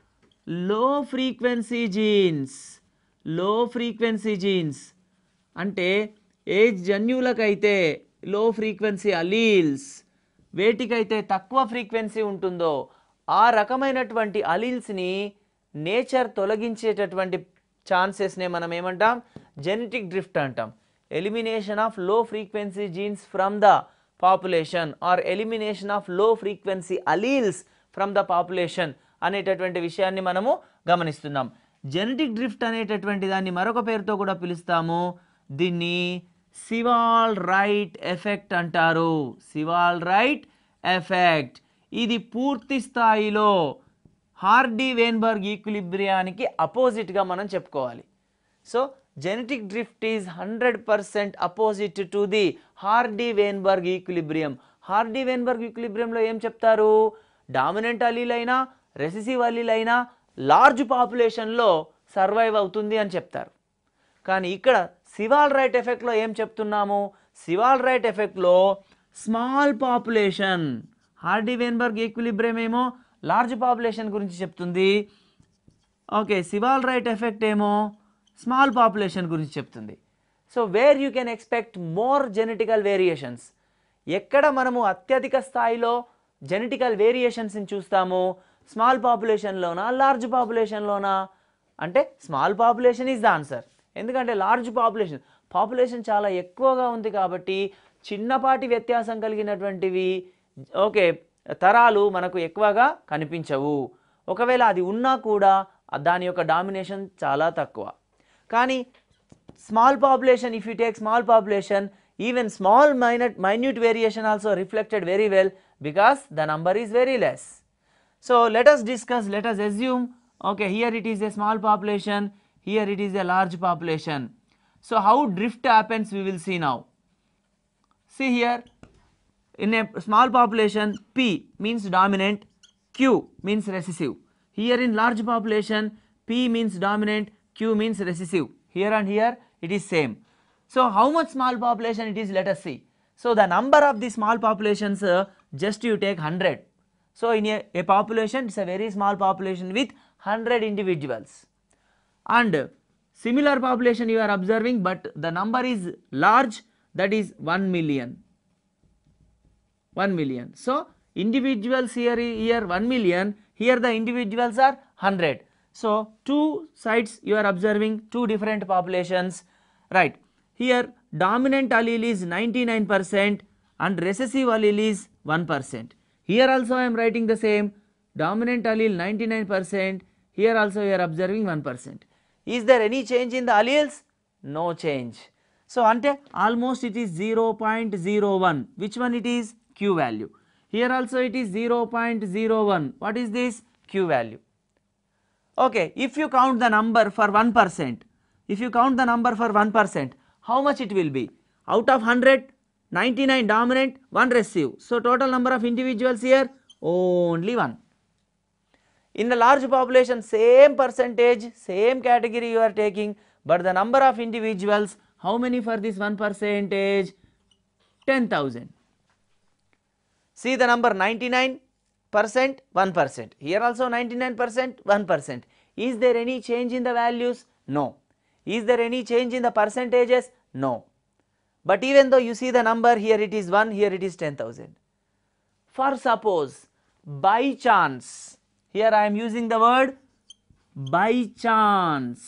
low frequency genes. Low frequency genes. అంటే ఏ జన్యువులకైతే లో frequency alleles వేటికైతే తక్కువ frequency ఉంటుందో ఆ రకమైనటువంటి అలీల్స్ని nature తొలగించేటటువంటి ఛాన్సెస్నే మనం ఏమంటాం genetic drift అంటాం elimination of low frequency genes from the population or elimination of low frequency alleles from the population అనేటటువంటి విషయాన్ని మనము గమనిస్తున్నాం జెనెటిక్ డ్రిఫ్ట్ అనేటటువంటి దాన్ని మరొక పేరుతో కూడా పిలుస్తాము దీన్ని సివాల్ రైట్ ఎఫెక్ట్ అంటారు సివాల్ రైట్ ఎఫెక్ట్ ఇది పూర్తి స్థాయిలో హార్డీ వేన్బర్గ్ ఈక్విలిబ్రియానికి అపోజిట్గా మనం చెప్పుకోవాలి so genetic drift is hundred percent opposite to the Hardy Weinberg equilibrium Hardy Weinberg ఈక్విలిబ్రియంలో ఏం చెప్తారు డామినెంట్ అలీలైనా రెసిసివ్ అలీలైనా లార్జ్ పాపులేషన్లో సర్వైవ్ అవుతుంది అని చెప్తారు కానీ ఇక్కడ సివాల్ రైట్ ఎఫెక్ట్లో ఏం చెప్తున్నాము సివాల్ రైట్ ఎఫెక్ట్లో small population Hardy Weinberg equilibrium ఏమో లార్జ్ పాపులేషన్ గురించి చెప్తుంది ఓకే సివాల్ రైట్ ఎఫెక్ట్ ఏమో స్మాల్ పాపులేషన్ గురించి చెప్తుంది so where you can expect more genetical variations ఎక్కడ మనము అత్యధిక స్థాయిలో జెనెటికల్ వేరియేషన్స్ని చూస్తాము స్మాల్ పాపులేషన్లోనా లార్జ్ పాపులేషన్లోనా అంటే small population is the answer ఎందుకంటే లార్జ్ పాపులేషన్ పాపులేషన్ చాలా ఎక్కువగా ఉంది కాబట్టి చిన్నపాటి వ్యత్యాసం కలిగినటువంటివి ఓకే తరాలు మనకు ఎక్కువగా కనిపించవు ఒకవేళ అది ఉన్నా కూడా దాని యొక్క డామినేషన్ చాలా తక్కువ కానీ small population if you take small population even small minute minute variation also reflected very well because the number is very less So let us discuss, let us assume, okay, here it is a small population, here it is a large population. So how drift happens we will see now. See here, in a small population, P means dominant, Q means recessive. Here in large population, P means dominant, Q means recessive. Here and here it is same. So how much small population it is let us see. So the number of the small populations uh, just you take 100. So in a, a population it's a very small population with 100 individuals and similar population you are observing but the number is large that is 1 million 1 million so individuals here here 1 million here the individuals are 100 so two sides you are observing two different populations right here dominant allele is 99% and recessive allele is 1% here also I am writing the same dominant allele 99% here also you are observing 1% is there any change in the alleles no change so ante almost it is 0.01 which one it is q value here also it is 0.01 what is this q value okay if you count the number for 1% if you count the number for 1% how much it will be out of 100 99 dominant 1 recessive so total number of individuals here only 1 in the large population same percentage same category you are taking but the number of individuals how many for this 1 percentage 10000 see the number 99 percent 1 percent here also 99 percent 1 percent is there any change in the values no is there any change in the percentages no but even though you see the number here it is 1 here it is 10000 for suppose by chance here I am using the word by chance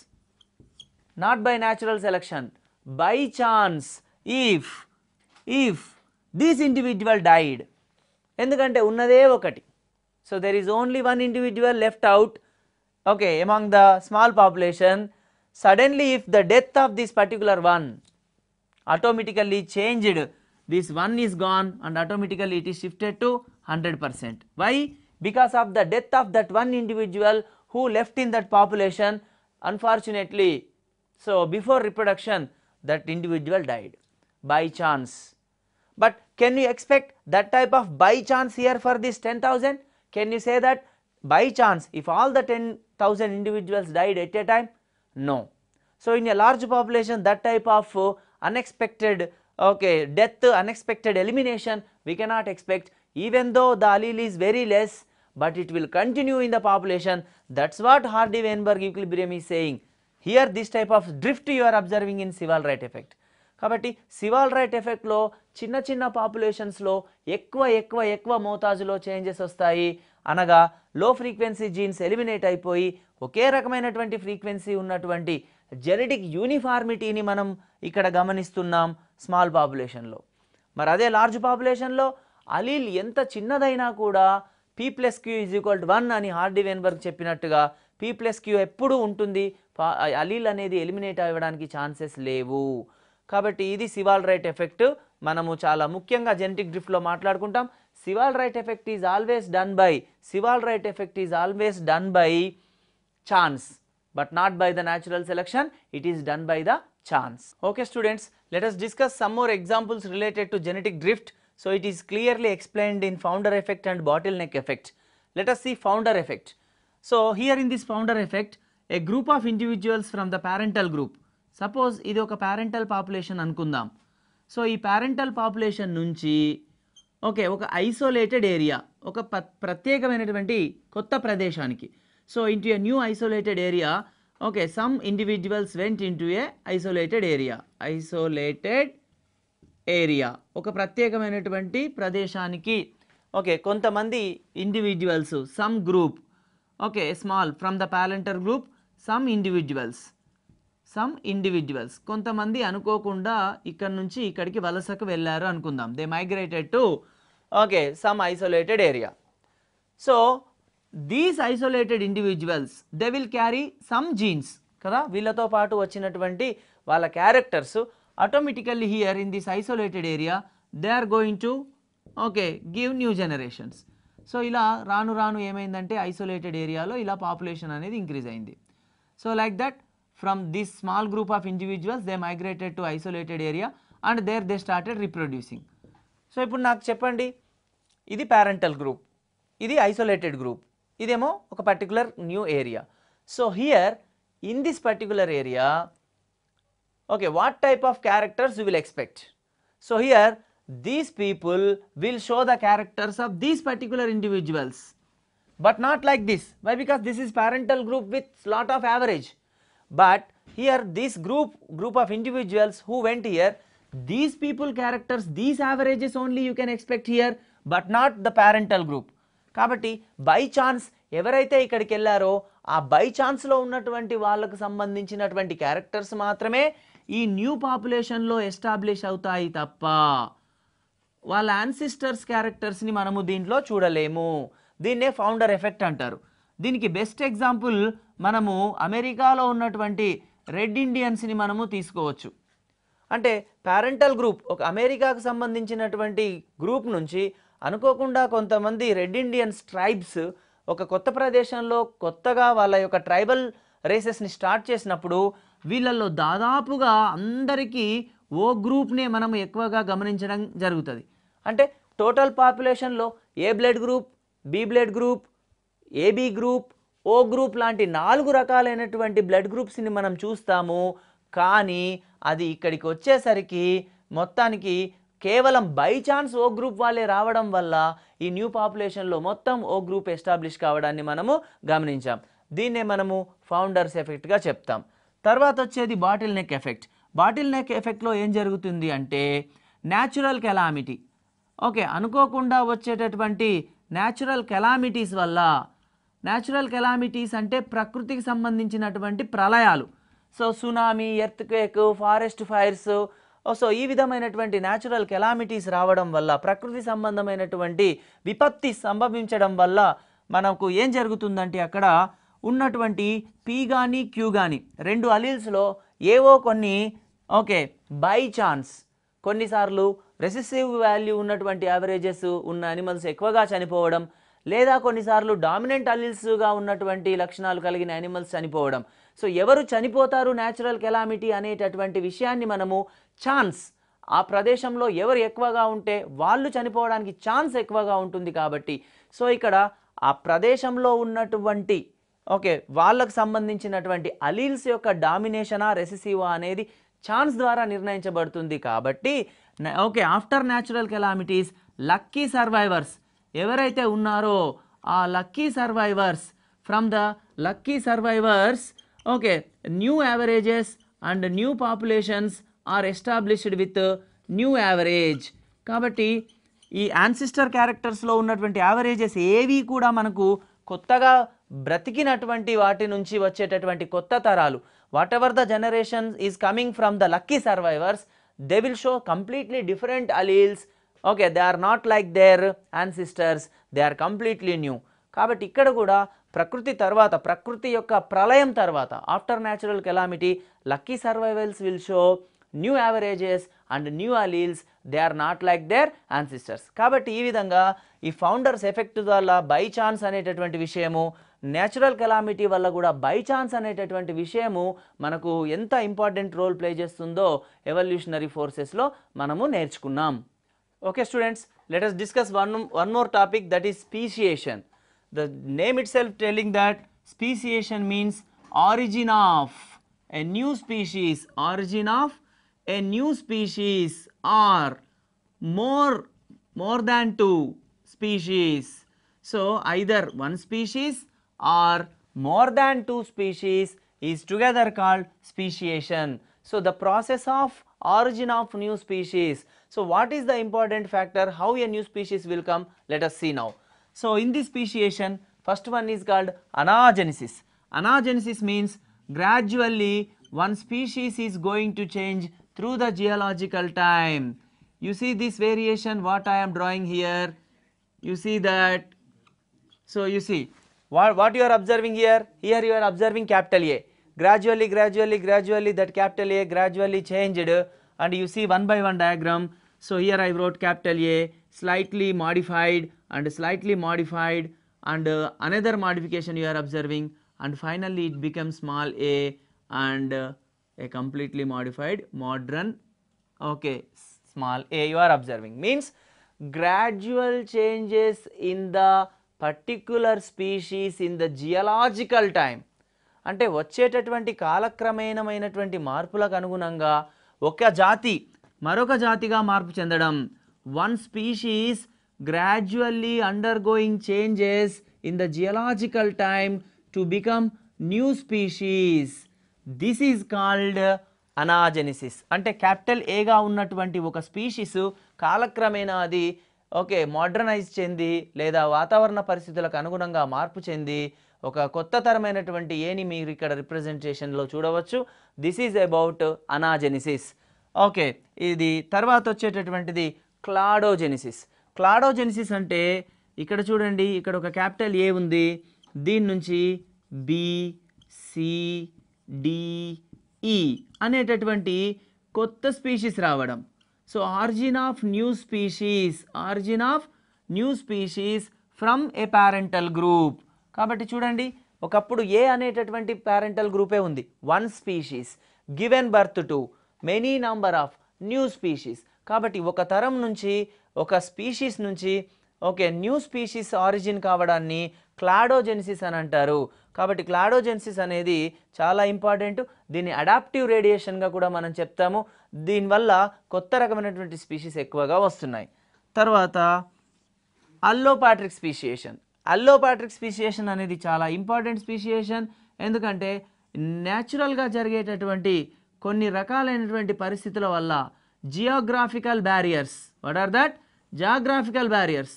not by natural selection by chance if if this individual died ఎందుకంటే ఉన్నదే ఒకటి so there is only one individual left out okay among the small population suddenly if the death of this particular one automatically changed this one is gone and automatically it is shifted to 100%. Why? Because of the death of that one individual who left in that population unfortunately. So, before reproduction that individual died by chance. But can you expect that type of by chance here for this 10,000? Can you say that by chance if all the 10,000 individuals died at a time? No. So, in a large population that type of uh, unexpected okay death unexpected elimination we cannot expect even though the allele is very less but it will continue in the population that's what Hardy Weinberg equilibrium is saying here this type of drift you are observing in Sival right effect కాబట్టి సివాల్ Wright ఎఫెక్ట్లో చిన్న చిన్న పాపులేషన్స్లో ఎక్కువ ఎక్కువ ఎక్కువ మోతాజులో changes వస్తాయి అనగా లో frequency jeans eliminate అయిపోయి ఒకే రకమైనటువంటి ఫ్రీక్వెన్సీ ఉన్నటువంటి జెనెటిక్ యూనిఫార్మిటీని మనం ఇక్కడ గమనిస్తున్నాం స్మాల్ పాపులేషన్లో మరి అదే లార్జ్ పాపులేషన్లో అలీల్ ఎంత చిన్నదైనా కూడా P plus Q is equal to one అని హార్డీ వెన్బర్గ్ చెప్పినట్టుగా పీ ప్లస్ క్యూ ఎప్పుడూ ఉంటుంది పా- అలీల్ అనేది ఎలిమినేట్ అవ్వడానికి ఛాన్సెస్ లేవు కాబట్టి ఇది సివాల్ రైట్ ఎఫెక్ట్ మనము చాలా ముఖ్యంగా జెనెటిక్ డ్రిఫ్ట్లో మాట్లాడుకుంటాం Sewall Wright effect is always done by Sewall Wright effect is always done by chance but not by the natural selection it is done by the chance okay students let us discuss some more examples related to genetic drift so it is clearly explained in founder effect and bottleneck effect let us see founder effect so here in this founder effect a group of individuals from the parental group suppose ఇది ఒక parental population అనుకుందాం సో ఈ parental population నుంచి okay ఒక isolated area ఒక ప- ప్రత్యేకమైనటువంటి కొత్త ప్రదేశానికి so into a new isolated area okay some individuals went into a isolated area isolated area ఒక ప్రత్యేకమైనటువంటి ప్రదేశానికి ఓకే కొంతమంది individuals some group okay small from the parental group some individuals some individuals కొంతమంది అనుకోకుండా ఇక్కడ నుంచి ఇక్కడికి వలసకు వెళ్ళారు అనుకుందాం they migrated to okay some isolated area so these isolated individuals they will carry some genes కదా వీళ్ళతో పాటు వచ్చినటువంటి వాళ్ళ characters automatically here in this isolated area they are going to okay give new generations so ఇలా రాను రాను ఏమైందంటే isolated ఏరియాలో ఇలా పాపులేషన్ అనేది ఇంక్రీజ్ అయింది so like that from this small group of individuals they migrated to isolated area and there they started reproducing so ఇప్పుడు నాకు చెప్పండి ఇది ప్యారెంటల్ గ్రూప్ ఇది ఐసోలేటెడ్ గ్రూప్ ఇదేమో ఒక particular new area so here in this particular area okay what type of characters you will expect so here these people will show the characters of these particular individuals but not like this why because this is parental group with lot of average but here this group group of individuals who went here these people characters these averages only you can expect here but not the parental group కాబట్టి by chance ఎవరైతే ఇక్కడికి వెళ్ళారో ఆ by ఛాన్స్లో ఉన్నటువంటి వాళ్ళకు సంబంధించినటువంటి characters మాత్రమే ఈ న్యూ పాపులేషన్లో ఎస్టాబ్లిష్ అవుతాయి తప్ప వాళ్ళ యాన్సిస్టర్స్ క్యారెక్టర్స్ని మనము దీంట్లో చూడలేము దీన్నే ఫౌండర్ ఎఫెక్ట్ అంటారు దీనికి బెస్ట్ ఎగ్జాంపుల్ మనము అమెరికాలో ఉన్నటువంటి రెడ్ ఇండియన్స్ని మనము తీసుకోవచ్చు అంటే పారెంటల్ గ్రూప్ ఒక అమెరికాకు సంబంధించినటువంటి గ్రూప్ నుంచి అనుకోకుండా కొంతమంది రెడ్ ఇండియన్స్ ట్రైబ్స్ ఒక కొత్త ప్రదేశంలో కొత్తగా వాళ్ళ యొక్క ట్రైబల్ రేసెస్ని స్టార్ట్ చేసినప్పుడు వీళ్ళల్లో దాదాపుగా అందరికీ ఓ గ్రూప్నే మనం ఎక్కువగా గమనించడం జరుగుతుంది అంటే టోటల్ పాపులేషన్లో A blood group B blood group AB group O group లాంటి నాలుగు రకాలైనటువంటి బ్లడ్ గ్రూప్స్ని మనం చూస్తాము కానీ అది ఇక్కడికి వచ్చేసరికి మొత్తానికి కేవలం బై ఛాన్స్ ఓ గ్రూప్ వాళ్ళే రావడం వల్ల ఈ న్యూ పాపులేషన్లో మొత్తం ఓ గ్రూప్ ఎస్టాబ్లిష్ కావడాన్ని మనము గమనించాం దీన్నే మనము ఫౌండర్స్ ఎఫెక్ట్గా చెప్తాం తర్వాత వచ్చేది bottleneck effect bottleneck ఎఫెక్ట్లో ఏం జరుగుతుంది అంటే న్యాచురల్ కెలామిటీ ఓకే అనుకోకుండా వచ్చేటటువంటి న్యాచురల్ కెలామిటీస్ వల్ల న్యాచురల్ కెలామిటీస్ అంటే ప్రకృతికి సంబంధించినటువంటి ప్రళయాలు so tsunami earthquake forest fires so ఈ విధమైనటువంటి న్యాచురల్ కెలామిటీస్ రావడం వల్ల ప్రకృతి సంబంధమైనటువంటి విపత్తి సంభవించడం వల్ల మనకు ఏం జరుగుతుందంటే అక్కడ ఉన్నటువంటి పీ కానీ క్యూ కానీ రెండు అలీల్స్లో ఏవో కొన్ని ఓకే బై ఛాన్స్ కొన్నిసార్లు రెసిసివ్ వాల్యూ ఉన్నటువంటి యావరేజెస్ ఉన్న అనిమల్స్ ఎక్కువగా చనిపోవడం లేదా కొన్నిసార్లు డామినెంట్ అలిల్స్గా ఉన్నటువంటి లక్షణాలు కలిగిన యానిమల్స్ చనిపోవడం సో ఎవరు చనిపోతారు న్యాచురల్ కెలామిటీ అనేటటువంటి విషయాన్ని మనము ఛాన్స్ ఆ ప్రదేశంలో ఎవరు ఎక్కువగా ఉంటే వాళ్ళు చనిపోవడానికి ఛాన్స్ ఎక్కువగా ఉంటుంది కాబట్టి సో ఇక్కడ ఆ ప్రదేశంలో ఉన్నటువంటి ఓకే వాళ్ళకు సంబంధించినటువంటి అలీల్స్ యొక్క డామినేషనా రెసిసివా అనేది ఛాన్స్ ద్వారా నిర్ణయించబడుతుంది కాబట్టి న- okay after natural calamities lucky survivors ఎవరైతే ఉన్నారో ఆ lucky survivors from the lucky survivors okay new averages and new populations are established with new average కాబట్టి ఈ యాన్సిస్టర్ క్యారెక్టర్స్లో ఉన్నటువంటి యావరేజెస్ ఏవి కూడా మనకు కొత్తగా బ్రతికినటువంటి వాటి నుంచి వచ్చేటటువంటి కొత్త తరాలు whatever the generation is coming from the lucky survivors they will show completely different alleles okay they are not like their ancestors they are completely new కాబట్టి ఇక్కడ కూడా ప్రకృతి తర్వాత ప్రకృతి యొక్క ప్రళయం తర్వాత after natural calamity lucky survivals will show new averages and new alleles they are not like their ancestors కాబట్టి ఈ విధంగా ఈ ఫౌండర్స్ ఎఫెక్ట్ వల్ల బై ఛాన్స్ అనేటటువంటి విషయము న్యాచురల్ కెలామిటీ వల్ల కూడా బై ఛాన్స్ అనేటటువంటి విషయము మనకు ఎంత ఇంపార్టెంట్ రోల్ ప్లే చేస్తుందో ఎవల్యూషనరీ ఫోర్సెస్లో మనము నేర్చుకున్నాం okay students let us discuss one, one more topic that is speciation. The name itself telling that speciation means origin of a new species, origin of a new species or more, more than two species. So either one species or more than two species is together called speciation. So the process of origin of new species. So what is the important factor how a new species will come? Let us see now. So in this speciation first one is called anagenesis. Anagenesis means gradually one species is going to change through the geological time. You see this variation what I am drawing here. You see that so you see what, what you are observing here here you are observing capital A gradually gradually gradually that capital A gradually changed and you see one by one diagram so here I wrote capital A slightly modified and slightly modified and uh, another modification you are observing and finally it becomes small a and uh, a completely modified modern okay s- small a you are observing means gradual changes in the particular species in the geological time అంటే వచ్చేటటువంటి కాలక్రమేణమైనటువంటి మార్పులకు అనుగుణంగా ఒక జాతి మరొక జాతిగా మార్పు చెందడం one species gradually undergoing changes in the geological time to become new species this is called anagenesis అంటే క్యాపిటల్ ఏగా ఉన్నటువంటి ఒక స్పీషీస్ కాలక్రమేణా అది ఓకే మోడర్నైజ్ చెంది లేదా వాతావరణ పరిస్థితులకు అనుగుణంగా మార్పు చెంది ఒక కొత్త తరమైనటువంటి ఏని మీరు ఇక్కడ రిప్రజెంటేషన్లో చూడవచ్చు this is about anagenesis okay ఇది తర్వాత వచ్చేటటువంటిది క్లాడోజెనిసిస్ క్లాడోజెనిసిస్ అంటే ఇక్కడ చూడండి ఇక్కడ ఒక క్యాపిటల్ ఏ ఉంది దీని నుంచి బి సి డి ఈ అనేటటువంటి కొత్త స్పీషీస్ రావడం so origin of new species origin of new species from a parental group కాబట్టి చూడండి ఒకప్పుడు ఏ అనేటటువంటి ప్యారెంటల్ గ్రూపే ఉంది one species given birth to many number of new species కాబట్టి ఒక తరం నుంచి ఒక స్పీషీస్ నుంచి ఓకే న్యూ స్పీషీస్ ఆరిజిన్ కావడాన్ని క్లాడోజెనిసిస్ అని అంటారు కాబట్టి క్లాడోజెనిసిస్ అనేది చాలా ఇంపార్టెంట్ దీన్ని అడాప్టివ్ రేడియేషన్గా కూడా మనం చెప్తాము దీనివల్ల కొత్త రకమైనటువంటి స్పీషీస్ ఎక్కువగా వస్తున్నాయి తర్వాత అల్లోపాట్రిక్ స్పీషియేషన్ అల్లోపాట్రిక్ స్పీషియేషన్ అనేది చాలా ఇంపార్టెంట్ స్పీషియేషన్ ఎందుకంటే న్యాచురల్గా జరిగేటటువంటి కొన్ని రకాలైనటువంటి పరిస్థితుల వల్ల geographical barriers what are that geographical barriers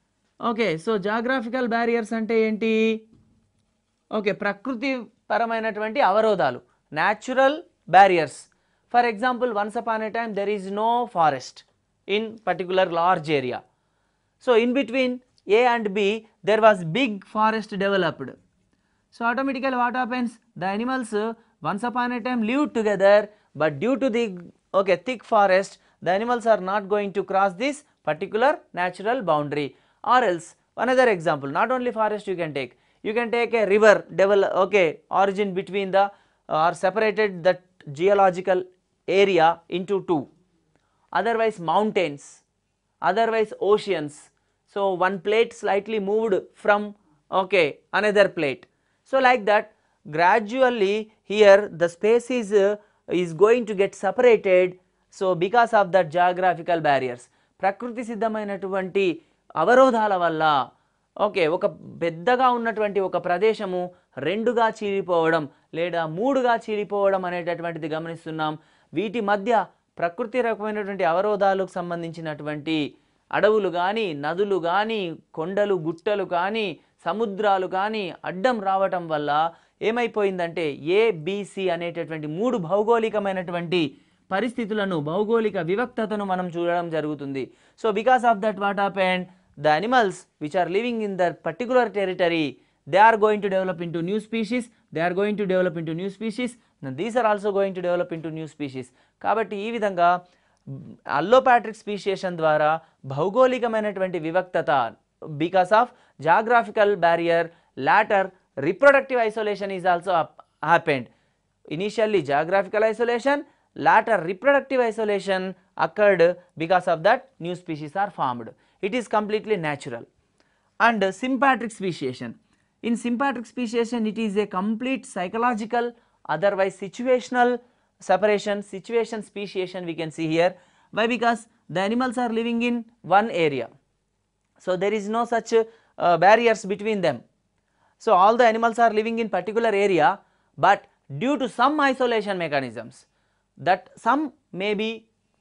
okay so geographical barriers అంటే ఏంటి ఓకే ప్రకృతి పరమైనటువంటి అవరోధాలు natural barriers for example once upon a time there is no forest in particular large area so in between A and B there was big forest developed so automatically what happens the animals uh, once upon a time lived together but due to the okay thick forest the animals are not going to cross this particular natural boundary or else another example not only forest you can take you can take a river develop okay origin between the or separated that geological area into two otherwise mountains otherwise oceans so one plate slightly moved from okay another plate so like that gradually here the space is uh, is going to get separated so because of that geographical barriers ప్రకృతి సిద్ధమైనటువంటి అవరోధాల వల్ల okay ఒక పెద్దగా ఉన్నటువంటి ఒక ప్రదేశము రెండుగా చీలిపోవడం లేదా మూడుగా చీలిపోవడం అనేటటువంటిది గమనిస్తున్నాం వీటి మధ్య ప్రకృతి రకమైనటువంటి అవరోధాలకు సంబంధించినటువంటి అడవులు కానీ నదులు కానీ కొండలు గుట్టలు కానీ సముద్రాలు కానీ అడ్డం రావటం వల్ల ఏమైపోయిందంటే ఏ బీసీ అనేటటువంటి మూడు భౌగోళికమైనటువంటి పరిస్థితులను భౌగోళిక వివక్తతను మనం చూడడం జరుగుతుంది so because of that what happened the animals which are living in their particular territory they are going to develop into new species they are going to develop into new species and these are also going to develop into new species కాబట్టి ఈ విధంగా allopatric speciation ద్వారా భౌగోళికమైనటువంటి వివక్తత because of geographical barrier later reproductive isolation is also happened initially geographical isolation later reproductive isolation occurred because of that new species are formed it is completely natural and sympatric speciation in sympatric speciation it is a complete psychological otherwise situational separation situation speciation we can see here why because the animals are living in one area so there is no such uh, barriers between them so all the animals are living in particular area but due to some isolation mechanisms that some may be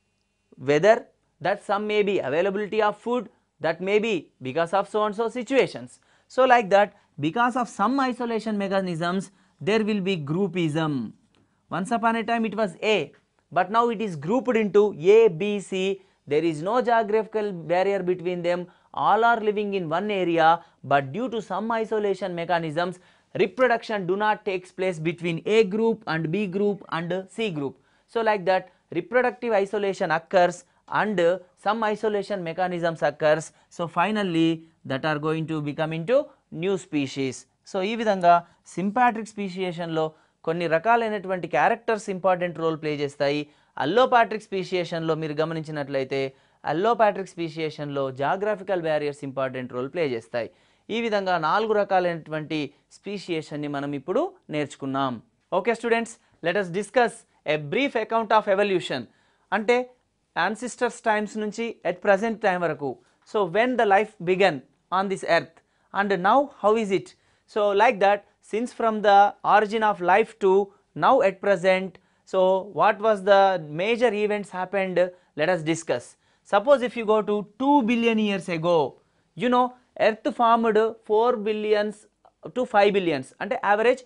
weather that some may be availability of food that may be because of so and so situations. So like that because of some isolation mechanisms there will be groupism. Once upon a time it was A but now it is grouped into A, B, C. There is no geographical barrier between them. All are living in one area but due to some isolation mechanisms reproduction do not takes place between A group and B group and C group. So like that reproductive isolation occurs and some isolation mechanisms occurs. So finally that are going to become into new species. So ఈ విధంగా సింపాట్రిక్ స్పీషియేషన్లో కొన్ని రకాలైనటువంటి characters important role play చేస్తాయి అల్లోపాట్రిక్ స్పీషియేషన్లో మీరు గమనించినట్లయితే allopatric స్పీషియేషన్లో geographical barriers important role play చేస్తాయి ఈ విధంగా నాలుగు రకాలైనటువంటి స్పీషియేషన్ని మనం ఇప్పుడు నేర్చుకున్నాం okay students let us discuss a brief account of evolution అంటే యాన్సిస్టర్స్ టైమ్స్ నుంచి ఎట్ ప్రజెంట్ టైం వరకు so when the life began on this earth and now how is it so like that since from the origin of life to now at present so what was the major events happened let us discuss suppose if you go to two billion years ago you know earth formed 4 billions to 5 billions అంటే average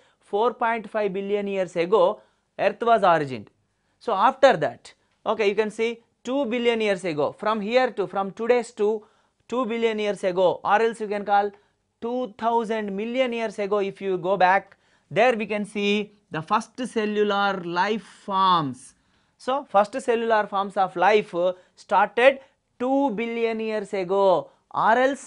4.5 billion years ago earth was origined so after that okay you can see 2 billion years ago from here to from today's to 2 billion years ago or else you can call 2000 million years ago if you go back there we can see the first cellular life forms so first cellular forms of life uh, started 2 billion years ago or else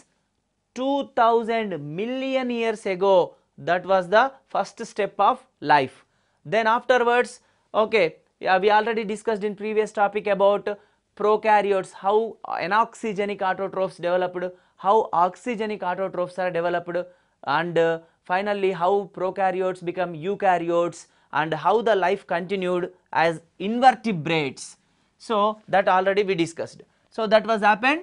2000 million years ago that was the first step of life then afterwards okay yeah, we already discussed in previous topic about prokaryotes how anoxygenic autotrophs developed how oxygenic autotrophs are developed and uh, finally how prokaryotes become eukaryotes and how the life continued as invertebrates so that already we discussed so that was happened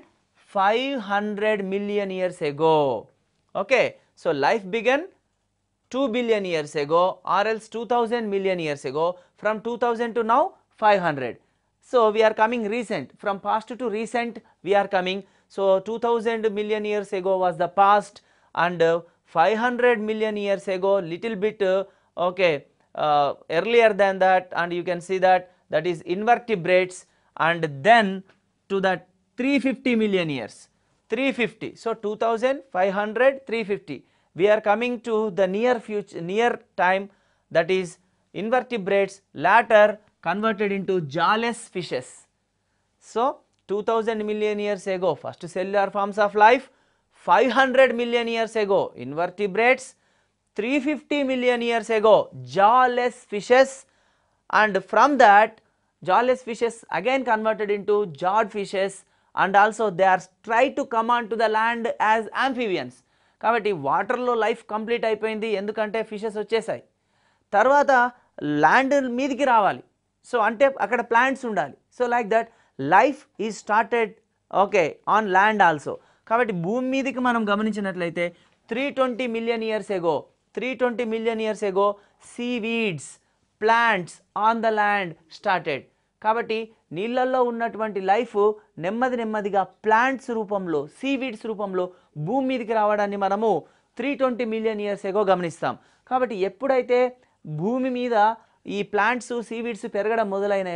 500 million years ago okay so life began 2 billion years ago or else 2000 million years ago from 2000 to now 500 so we are coming recent from past to recent we are coming so 2000 million years ago was the past and uh, 500 million years ago little bit uh, okay uh, earlier than that and you can see that that is invertebrates and then to that 350 million years 350 so 2500 350 we are coming to the near future near time that is invertebrates later converted into jawless fishes so 2000 million years ago first cellular forms of life 500 million years ago invertebrates 350 million years ago jawless fishes and from that jawless fishes again converted into jawed fishes and also they are try to come on to the land as amphibians కాబట్టి వాటర్లో life complete అయిపోయింది ఎందుకంటే fishes వచ్చేసాయి తర్వాత land మీదికి రావాలి so అంటే అక్కడ ప్లాంట్స్ ఉండాలి so like that life is started okay on land also కాబట్టి భూమి మీదకి మనం గమనించినట్లయితే three twenty million years ago three twenty million years ago sea weeds plants on the land started కాబట్టి నీళ్ళల్లో ఉన్నటువంటి లైఫ్ నెమ్మది నెమ్మదిగా ప్లాంట్స్ రూపంలో సీవీడ్స్ రూపంలో భూమి మీదకి రావడాన్ని మనము three twenty million years ago గమనిస్తాం కాబట్టి ఎప్పుడైతే భూమి మీద ఈ ప్లాంట్స్ సీవీడ్స్ పెరగడం మొదలైనాయో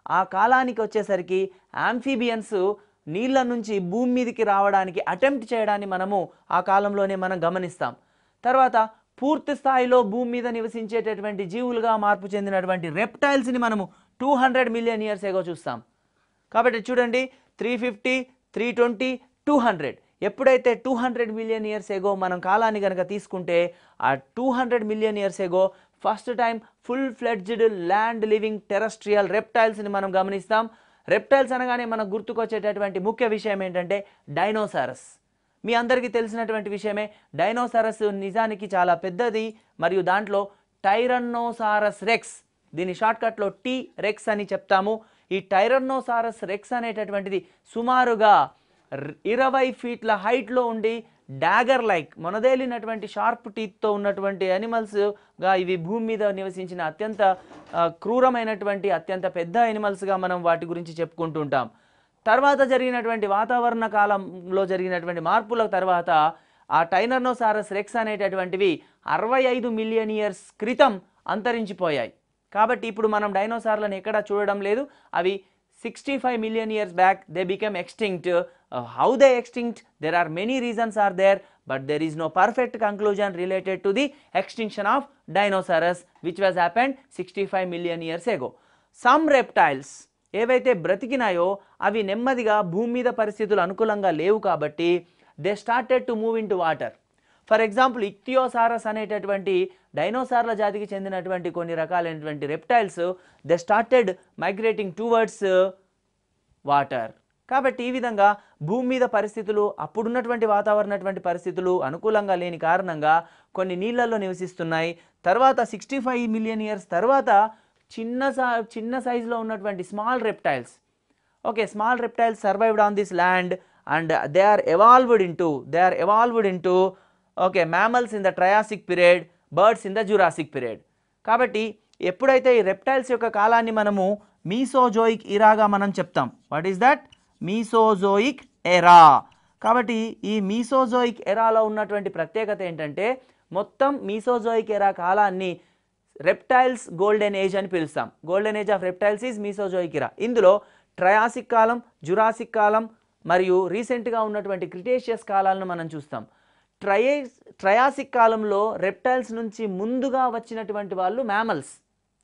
ఆ కాలానికి వచ్చేసరికి ఆంఫీబియన్స్ నీళ్ళ నుంచి భూమి మీదకి రావడానికి అటెంప్ట్ చేయడాన్ని మనము ఆ కాలంలోనే మనం గమనిస్తాం తర్వాత పూర్తి స్థాయిలో భూమి మీద నివసించేటటువంటి జీవులుగా మార్పు చెందినటువంటి రెప్టైల్స్ని మనము two hundred million years ago చూస్తాం కాబట్టి చూడండి three fifty three twenty two hundred ఎప్పుడైతే two hundred million years ago మనం కాలాన్ని కనుక తీసుకుంటే ఆ two hundred million years ago first time full fledged land living terrestrial రెప్టైల్స్ని మనం గమనిస్తాం రెప్టైల్స్ అనగానే మనకు గుర్తుకొచ్చేటటువంటి ముఖ్య విషయం ఏంటంటే డైనోసారస్ మీ అందరికీ తెలిసినటువంటి విషయమే డైనోసారస్ నిజానికి చాలా పెద్దది మరియు దాంట్లో టైరన్నోసారస్ రెక్స్ దీని షార్ట్కట్లో టీ రెక్స్ అని చెప్తాము ఈ టైరన్నోసారస్ రెక్స్ అనేటటువంటిది సుమారుగా ర్- ఇరవై ఫీట్ల హైట్లో ఉండి డాగర్ లైక్ మొనదేలినటువంటి షార్ప్ టీత్తో ఉన్నటువంటి యానిమల్స్గా ఇవి భూమి మీద నివసించిన అత్యంత ఆ, క్రూరమైనటువంటి అత్యంత పెద్ద యానిమల్స్గా మనం వాటి గురించి చెప్పుకుంటూ ఉంటాం తర్వాత జరిగినటువంటి వాతావరణ కాలంలో జరిగినటువంటి మార్పుల తర్వాత ఆ టైనర్నోసారస్ రెక్స్ అనేటటువంటివి అరవై ఐదు మిలియన్ ఇయర్స్ క్రితం అంతరించిపోయాయి కాబట్టి ఇప్పుడు మనం డైనోసార్లను ఎక్కడా చూడడం లేదు అవి sixty five million years back they become extinct how they extinct there are many reasons are there but there is no perfect conclusion related to the extinction of dinosaurs which was happened sixty five million years ago some reptiles ఏవైతే బ్రతికినాయో అవి నెమ్మదిగా భూమి మీద పరిస్థితులు అనుకూలంగా లేవు కాబట్టి they started to move in to water for example Ichthyosaurus అనేటటువంటి డైనోసార్ల జాతికి చెందినటువంటి కొన్ని రకాలైనటువంటి reptiles they started migrating towards water కాబట్టి ఈ విధంగా భూమి మీద పరిస్థితులు అప్పుడున్నటువంటి వాతావరణటువంటి పరిస్థితులు అనుకూలంగా లేని కారణంగా కొన్ని నీళ్ళల్లో నివసిస్తున్నాయి తర్వాత సిక్స్టీ ఫైవ్ మిలియన్ ఇయర్స్ తర్వాత చిన్న సా చిన్న సైజులో ఉన్నటువంటి small reptiles okay small reptiles survived on this land and they are evolved in to they are evolved in to okay mammals in the Triassic period birds in the Jurassic period కాబట్టి ఎప్పుడైతే ఈ reptiles యొక్క కాలాన్ని మనము Mesozoic ఇరాగా మనం చెప్తాం what is that Mesozoic ఎరా కాబట్టి ఈ మీసోజోయిక్ ఎరాలో ఉన్నటువంటి ప్రత్యేకత ఏంటంటే మొత్తం మీసోజోయిక్ ఎరా కాలాన్ని రెప్టైల్స్ గోల్డెన్ ఏజ్ అని పిలుస్తాం golden age of reptiles is Mesozoic era ఇందులో ట్రయాసిక్ కాలం జురాసిక్ కాలం మరియు రీసెంట్గా ఉన్నటువంటి క్రిటేషియస్ కాలాలను మనం చూస్తాం ట్రయే ట్రయాసిక్ కాలంలో రెప్టైల్స్ నుంచి ముందుగా వచ్చినటువంటి వాళ్ళు మ్యామల్స్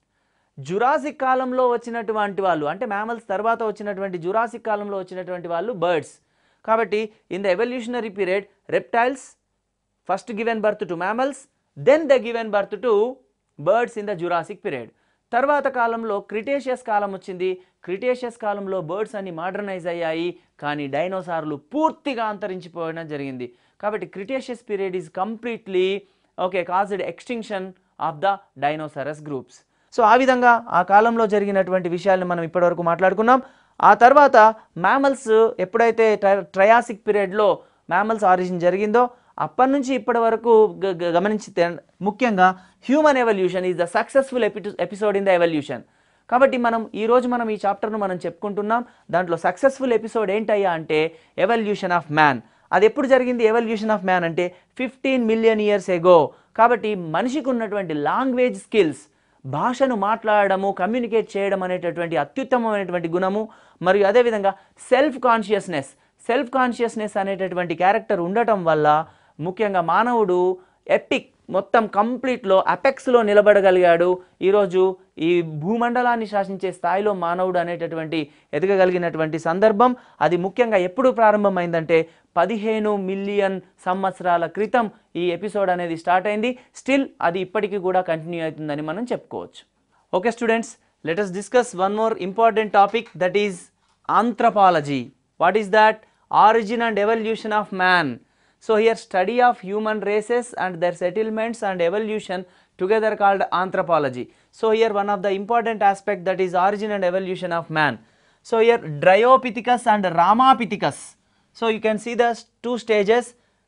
జురాసిక్ కాలంలో వచ్చినటువంటి వాళ్ళు అంటే మ్యామల్స్ తర్వాత వచ్చినటువంటి జురాసిక్ కాలంలో వచ్చినటువంటి వాళ్ళు బర్డ్స్ కాబట్టి in the evolutionary period reptiles first given birth to mammals then the given birth to birds in the Jurassic period తర్వాత కాలంలో క్రిటేషియస్ కాలం వచ్చింది క్రిటేషియస్ కాలంలో బర్డ్స్ అన్ని మోడర్నైజ్ అయ్యాయి కానీ డైనోసార్లు పూర్తిగా అంతరించిపోవడం జరిగింది కాబట్టి Cretaceous period is completely okay caused extinction of the dinosaurs groups so ఆ విధంగా ఆ కాలంలో జరిగినటువంటి విషయాలను మనం ఇప్పటివరకు మాట్లాడుకున్నాం ఆ తర్వాత మ్యామల్స్ ఎప్పుడైతే ట్ర- ట్రయాసిక్ పీరియడ్లో మ్యామల్స్ ఆరిజిన్ జరిగిందో అప్పటి నుంచి ఇప్పటి వరకు గ- గ- గమనించితే ముఖ్యంగా human evolution is the successful ఎపి ఎపిసోడ్ ఇన్ ద ఎవల్యూషన్ కాబట్టి మనం ఈ రోజు మనం ఈ చాప్టర్ను మనం చెప్పుకుంటున్నాం దాంట్లో సక్సెస్ఫుల్ ఎపిసోడ్ ఏంటయ్యా అంటే ఎవల్యూషన్ ఆఫ్ మ్యాన్ అది ఎప్పుడు జరిగింది ఎవల్యూషన్ ఆఫ్ మ్యాన్ అంటే ఫిఫ్టీన్ మిలియన్ ఇయర్స్ ఎగో కాబట్టి మనిషికి ఉన్నటువంటి లాంగ్వేజ్ స్కిల్స్ భాషను మాట్లాడడము కమ్యూనికేట్ చేయడం అనేటటువంటి అత్యుత్తమమైనటువంటి గుణము మరియు అదేవిధంగా సెల్ఫ్ కాన్షియస్నెస్ సెల్ఫ్ కాన్షియస్నెస్ అనేటటువంటి క్యారెక్టర్ ఉండటం వల్ల ముఖ్యంగా మానవుడు ఎపిక్ మొత్తం కంప్లీట్లో అపెక్స్లో నిలబడగలిగాడు ఈరోజు ఈ భూమండలాన్ని శాసించే స్థాయిలో మానవుడు అనేటటువంటి ఎదగగలిగినటువంటి సందర్భం అది ముఖ్యంగా ఎప్పుడు ప్రారంభమైందంటే పదిహేను మిలియన్ సంవత్సరాల క్రితం ఈ ఎపిసోడ్ అనేది స్టార్ట్ అయింది స్టిల్ అది ఇప్పటికీ కూడా కంటిన్యూ అవుతుందని మనం చెప్పుకోవచ్చు okay students let us discuss one more important topic that is anthropology what is that origin and evolution of man so here study of human races and their settlements and evolution together called anthropology so here one of the important aspect that is origin and evolution of man so here Dryopithecus and Ramapithecus So you can see the s- two stages.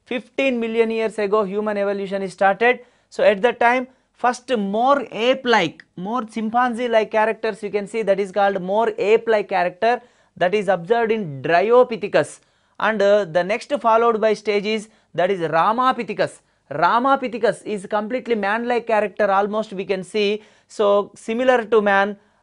15 million years ago, human evolution is started. So at that time, first more ape-like, more chimpanzee-like characters you can see that is called more ape-like character that is observed in Dryopithecus. And uh, the next followed by stage is that is Ramapithecus. Ramapithecus is completely man-like character almost we can see. So similar to man,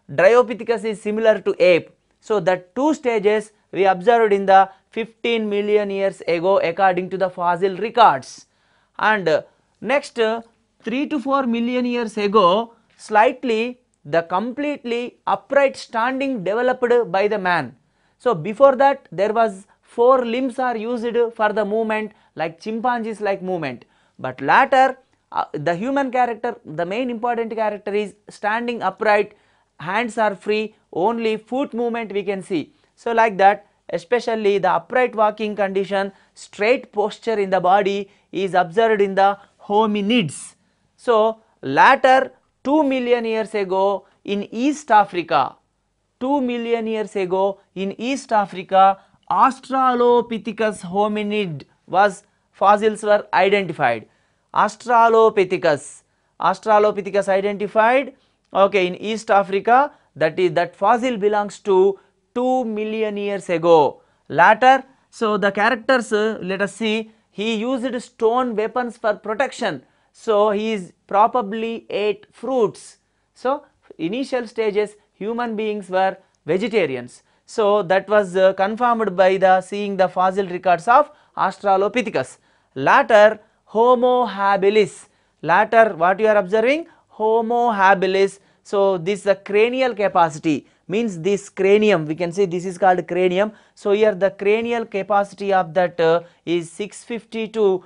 Dryopithecus is similar to ape. So, the two stages we observed in the 15 million years ago according to the fossil records. And uh, next uh, 3 to 4 million years ago slightly the completely upright standing developed by the man. So, before that there was four limbs are used for the movement like chimpanzees like movement, but later uh, the human character the main important character is standing upright hands are free only foot movement we can see. So, like that especially the upright walking condition straight posture in the body is observed in the hominids. So, later 2 million years ago in East Africa 2 million years ago in East Africa Australopithecus hominid was fossils were identified. Australopithecus Australopithecus identified okay in East Africa that is that fossil belongs to 2 million years ago. Later so the characters uh, let us see he used stone weapons for protection so he is probably ate fruits. So initial stages human beings were vegetarians. So that was uh, confirmed by the seeing the fossil records of Australopithecus. Later Homo habilis. Later what you are observing? Homo habilis. So this the cranial capacity means this cranium we can say this is called cranium. So here the cranial capacity of that uh, is 650 to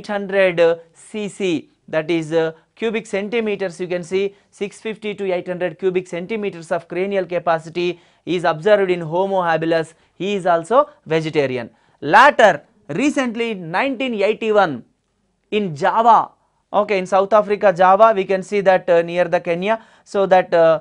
800 cc that is uh, cubic centimeters you can see 650 to 800 cubic centimeters of cranial capacity is observed in Homo habilis he is also vegetarian. Later recently 1981 in Java okay in South Africa Java we can see that uh, near the Kenya so that uh,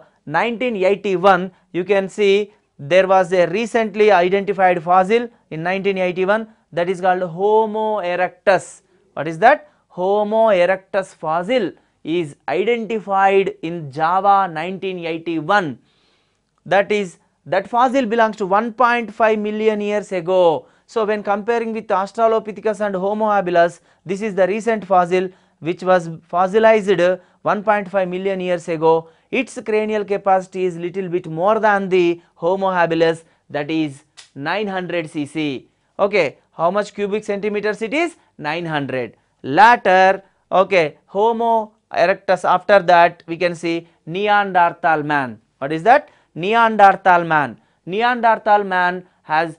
1981 you can see there was a recently identified fossil in 1981 that is called Homo erectus what is that Homo erectus fossil is identified in Java 1981 that is that fossil belongs to 1.5 million years ago. So, when comparing with Australopithecus and Homo habilis this is the recent fossil which was fossilized 1.5 million years ago its cranial capacity is little bit more than the Homo habilis that is 900 cc. Okay, how much cubic centimeters it is? 900. Later, okay, Homo erectus after that we can see Neanderthal man. What is that? Neanderthal man. Neanderthal man has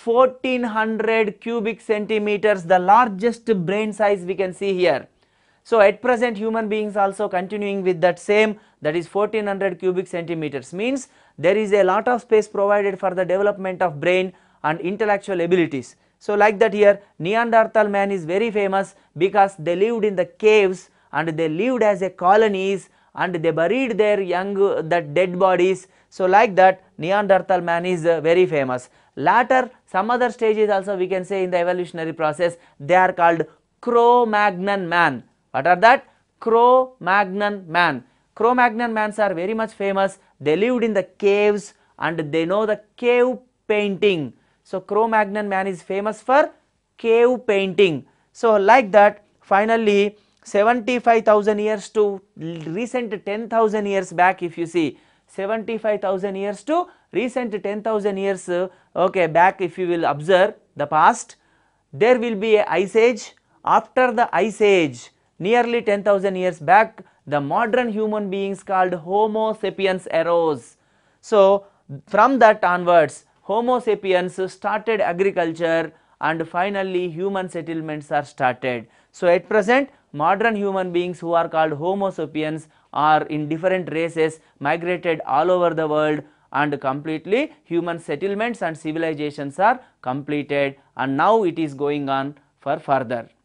1400 cubic centimeters the largest brain size we can see here. So, at present human beings also continuing with that same that is 1400 cubic centimeters means there is a lot of space provided for the development of brain and intellectual abilities. So, like that here Neanderthal man is very famous because they lived in the caves and they lived as a colonies and they buried their young uh, that dead bodies. So, like that Neanderthal man is uh, very famous. Later some other stages also we can say in the evolutionary process they are called Cro-Magnon man. What are that? Cro-Magnon man. Cro-Magnon mans are very much famous. They lived in the caves and they know the cave painting. So, Cro-Magnon man is famous for cave painting. So, like that finally 75,000 years to recent 10,000 years back if you see 75,000 years to recent 10,000 years uh, okay back if you will observe the past there will be a ice age after the ice age nearly 10,000 years back the modern human beings called homo sapiens arose. So, from that onwards homo sapiens started agriculture and finally human settlements are started. So, at present modern human beings who are called homo sapiens are in different races migrated all over the world and completely human settlements and civilizations are completed and now it is going on for further.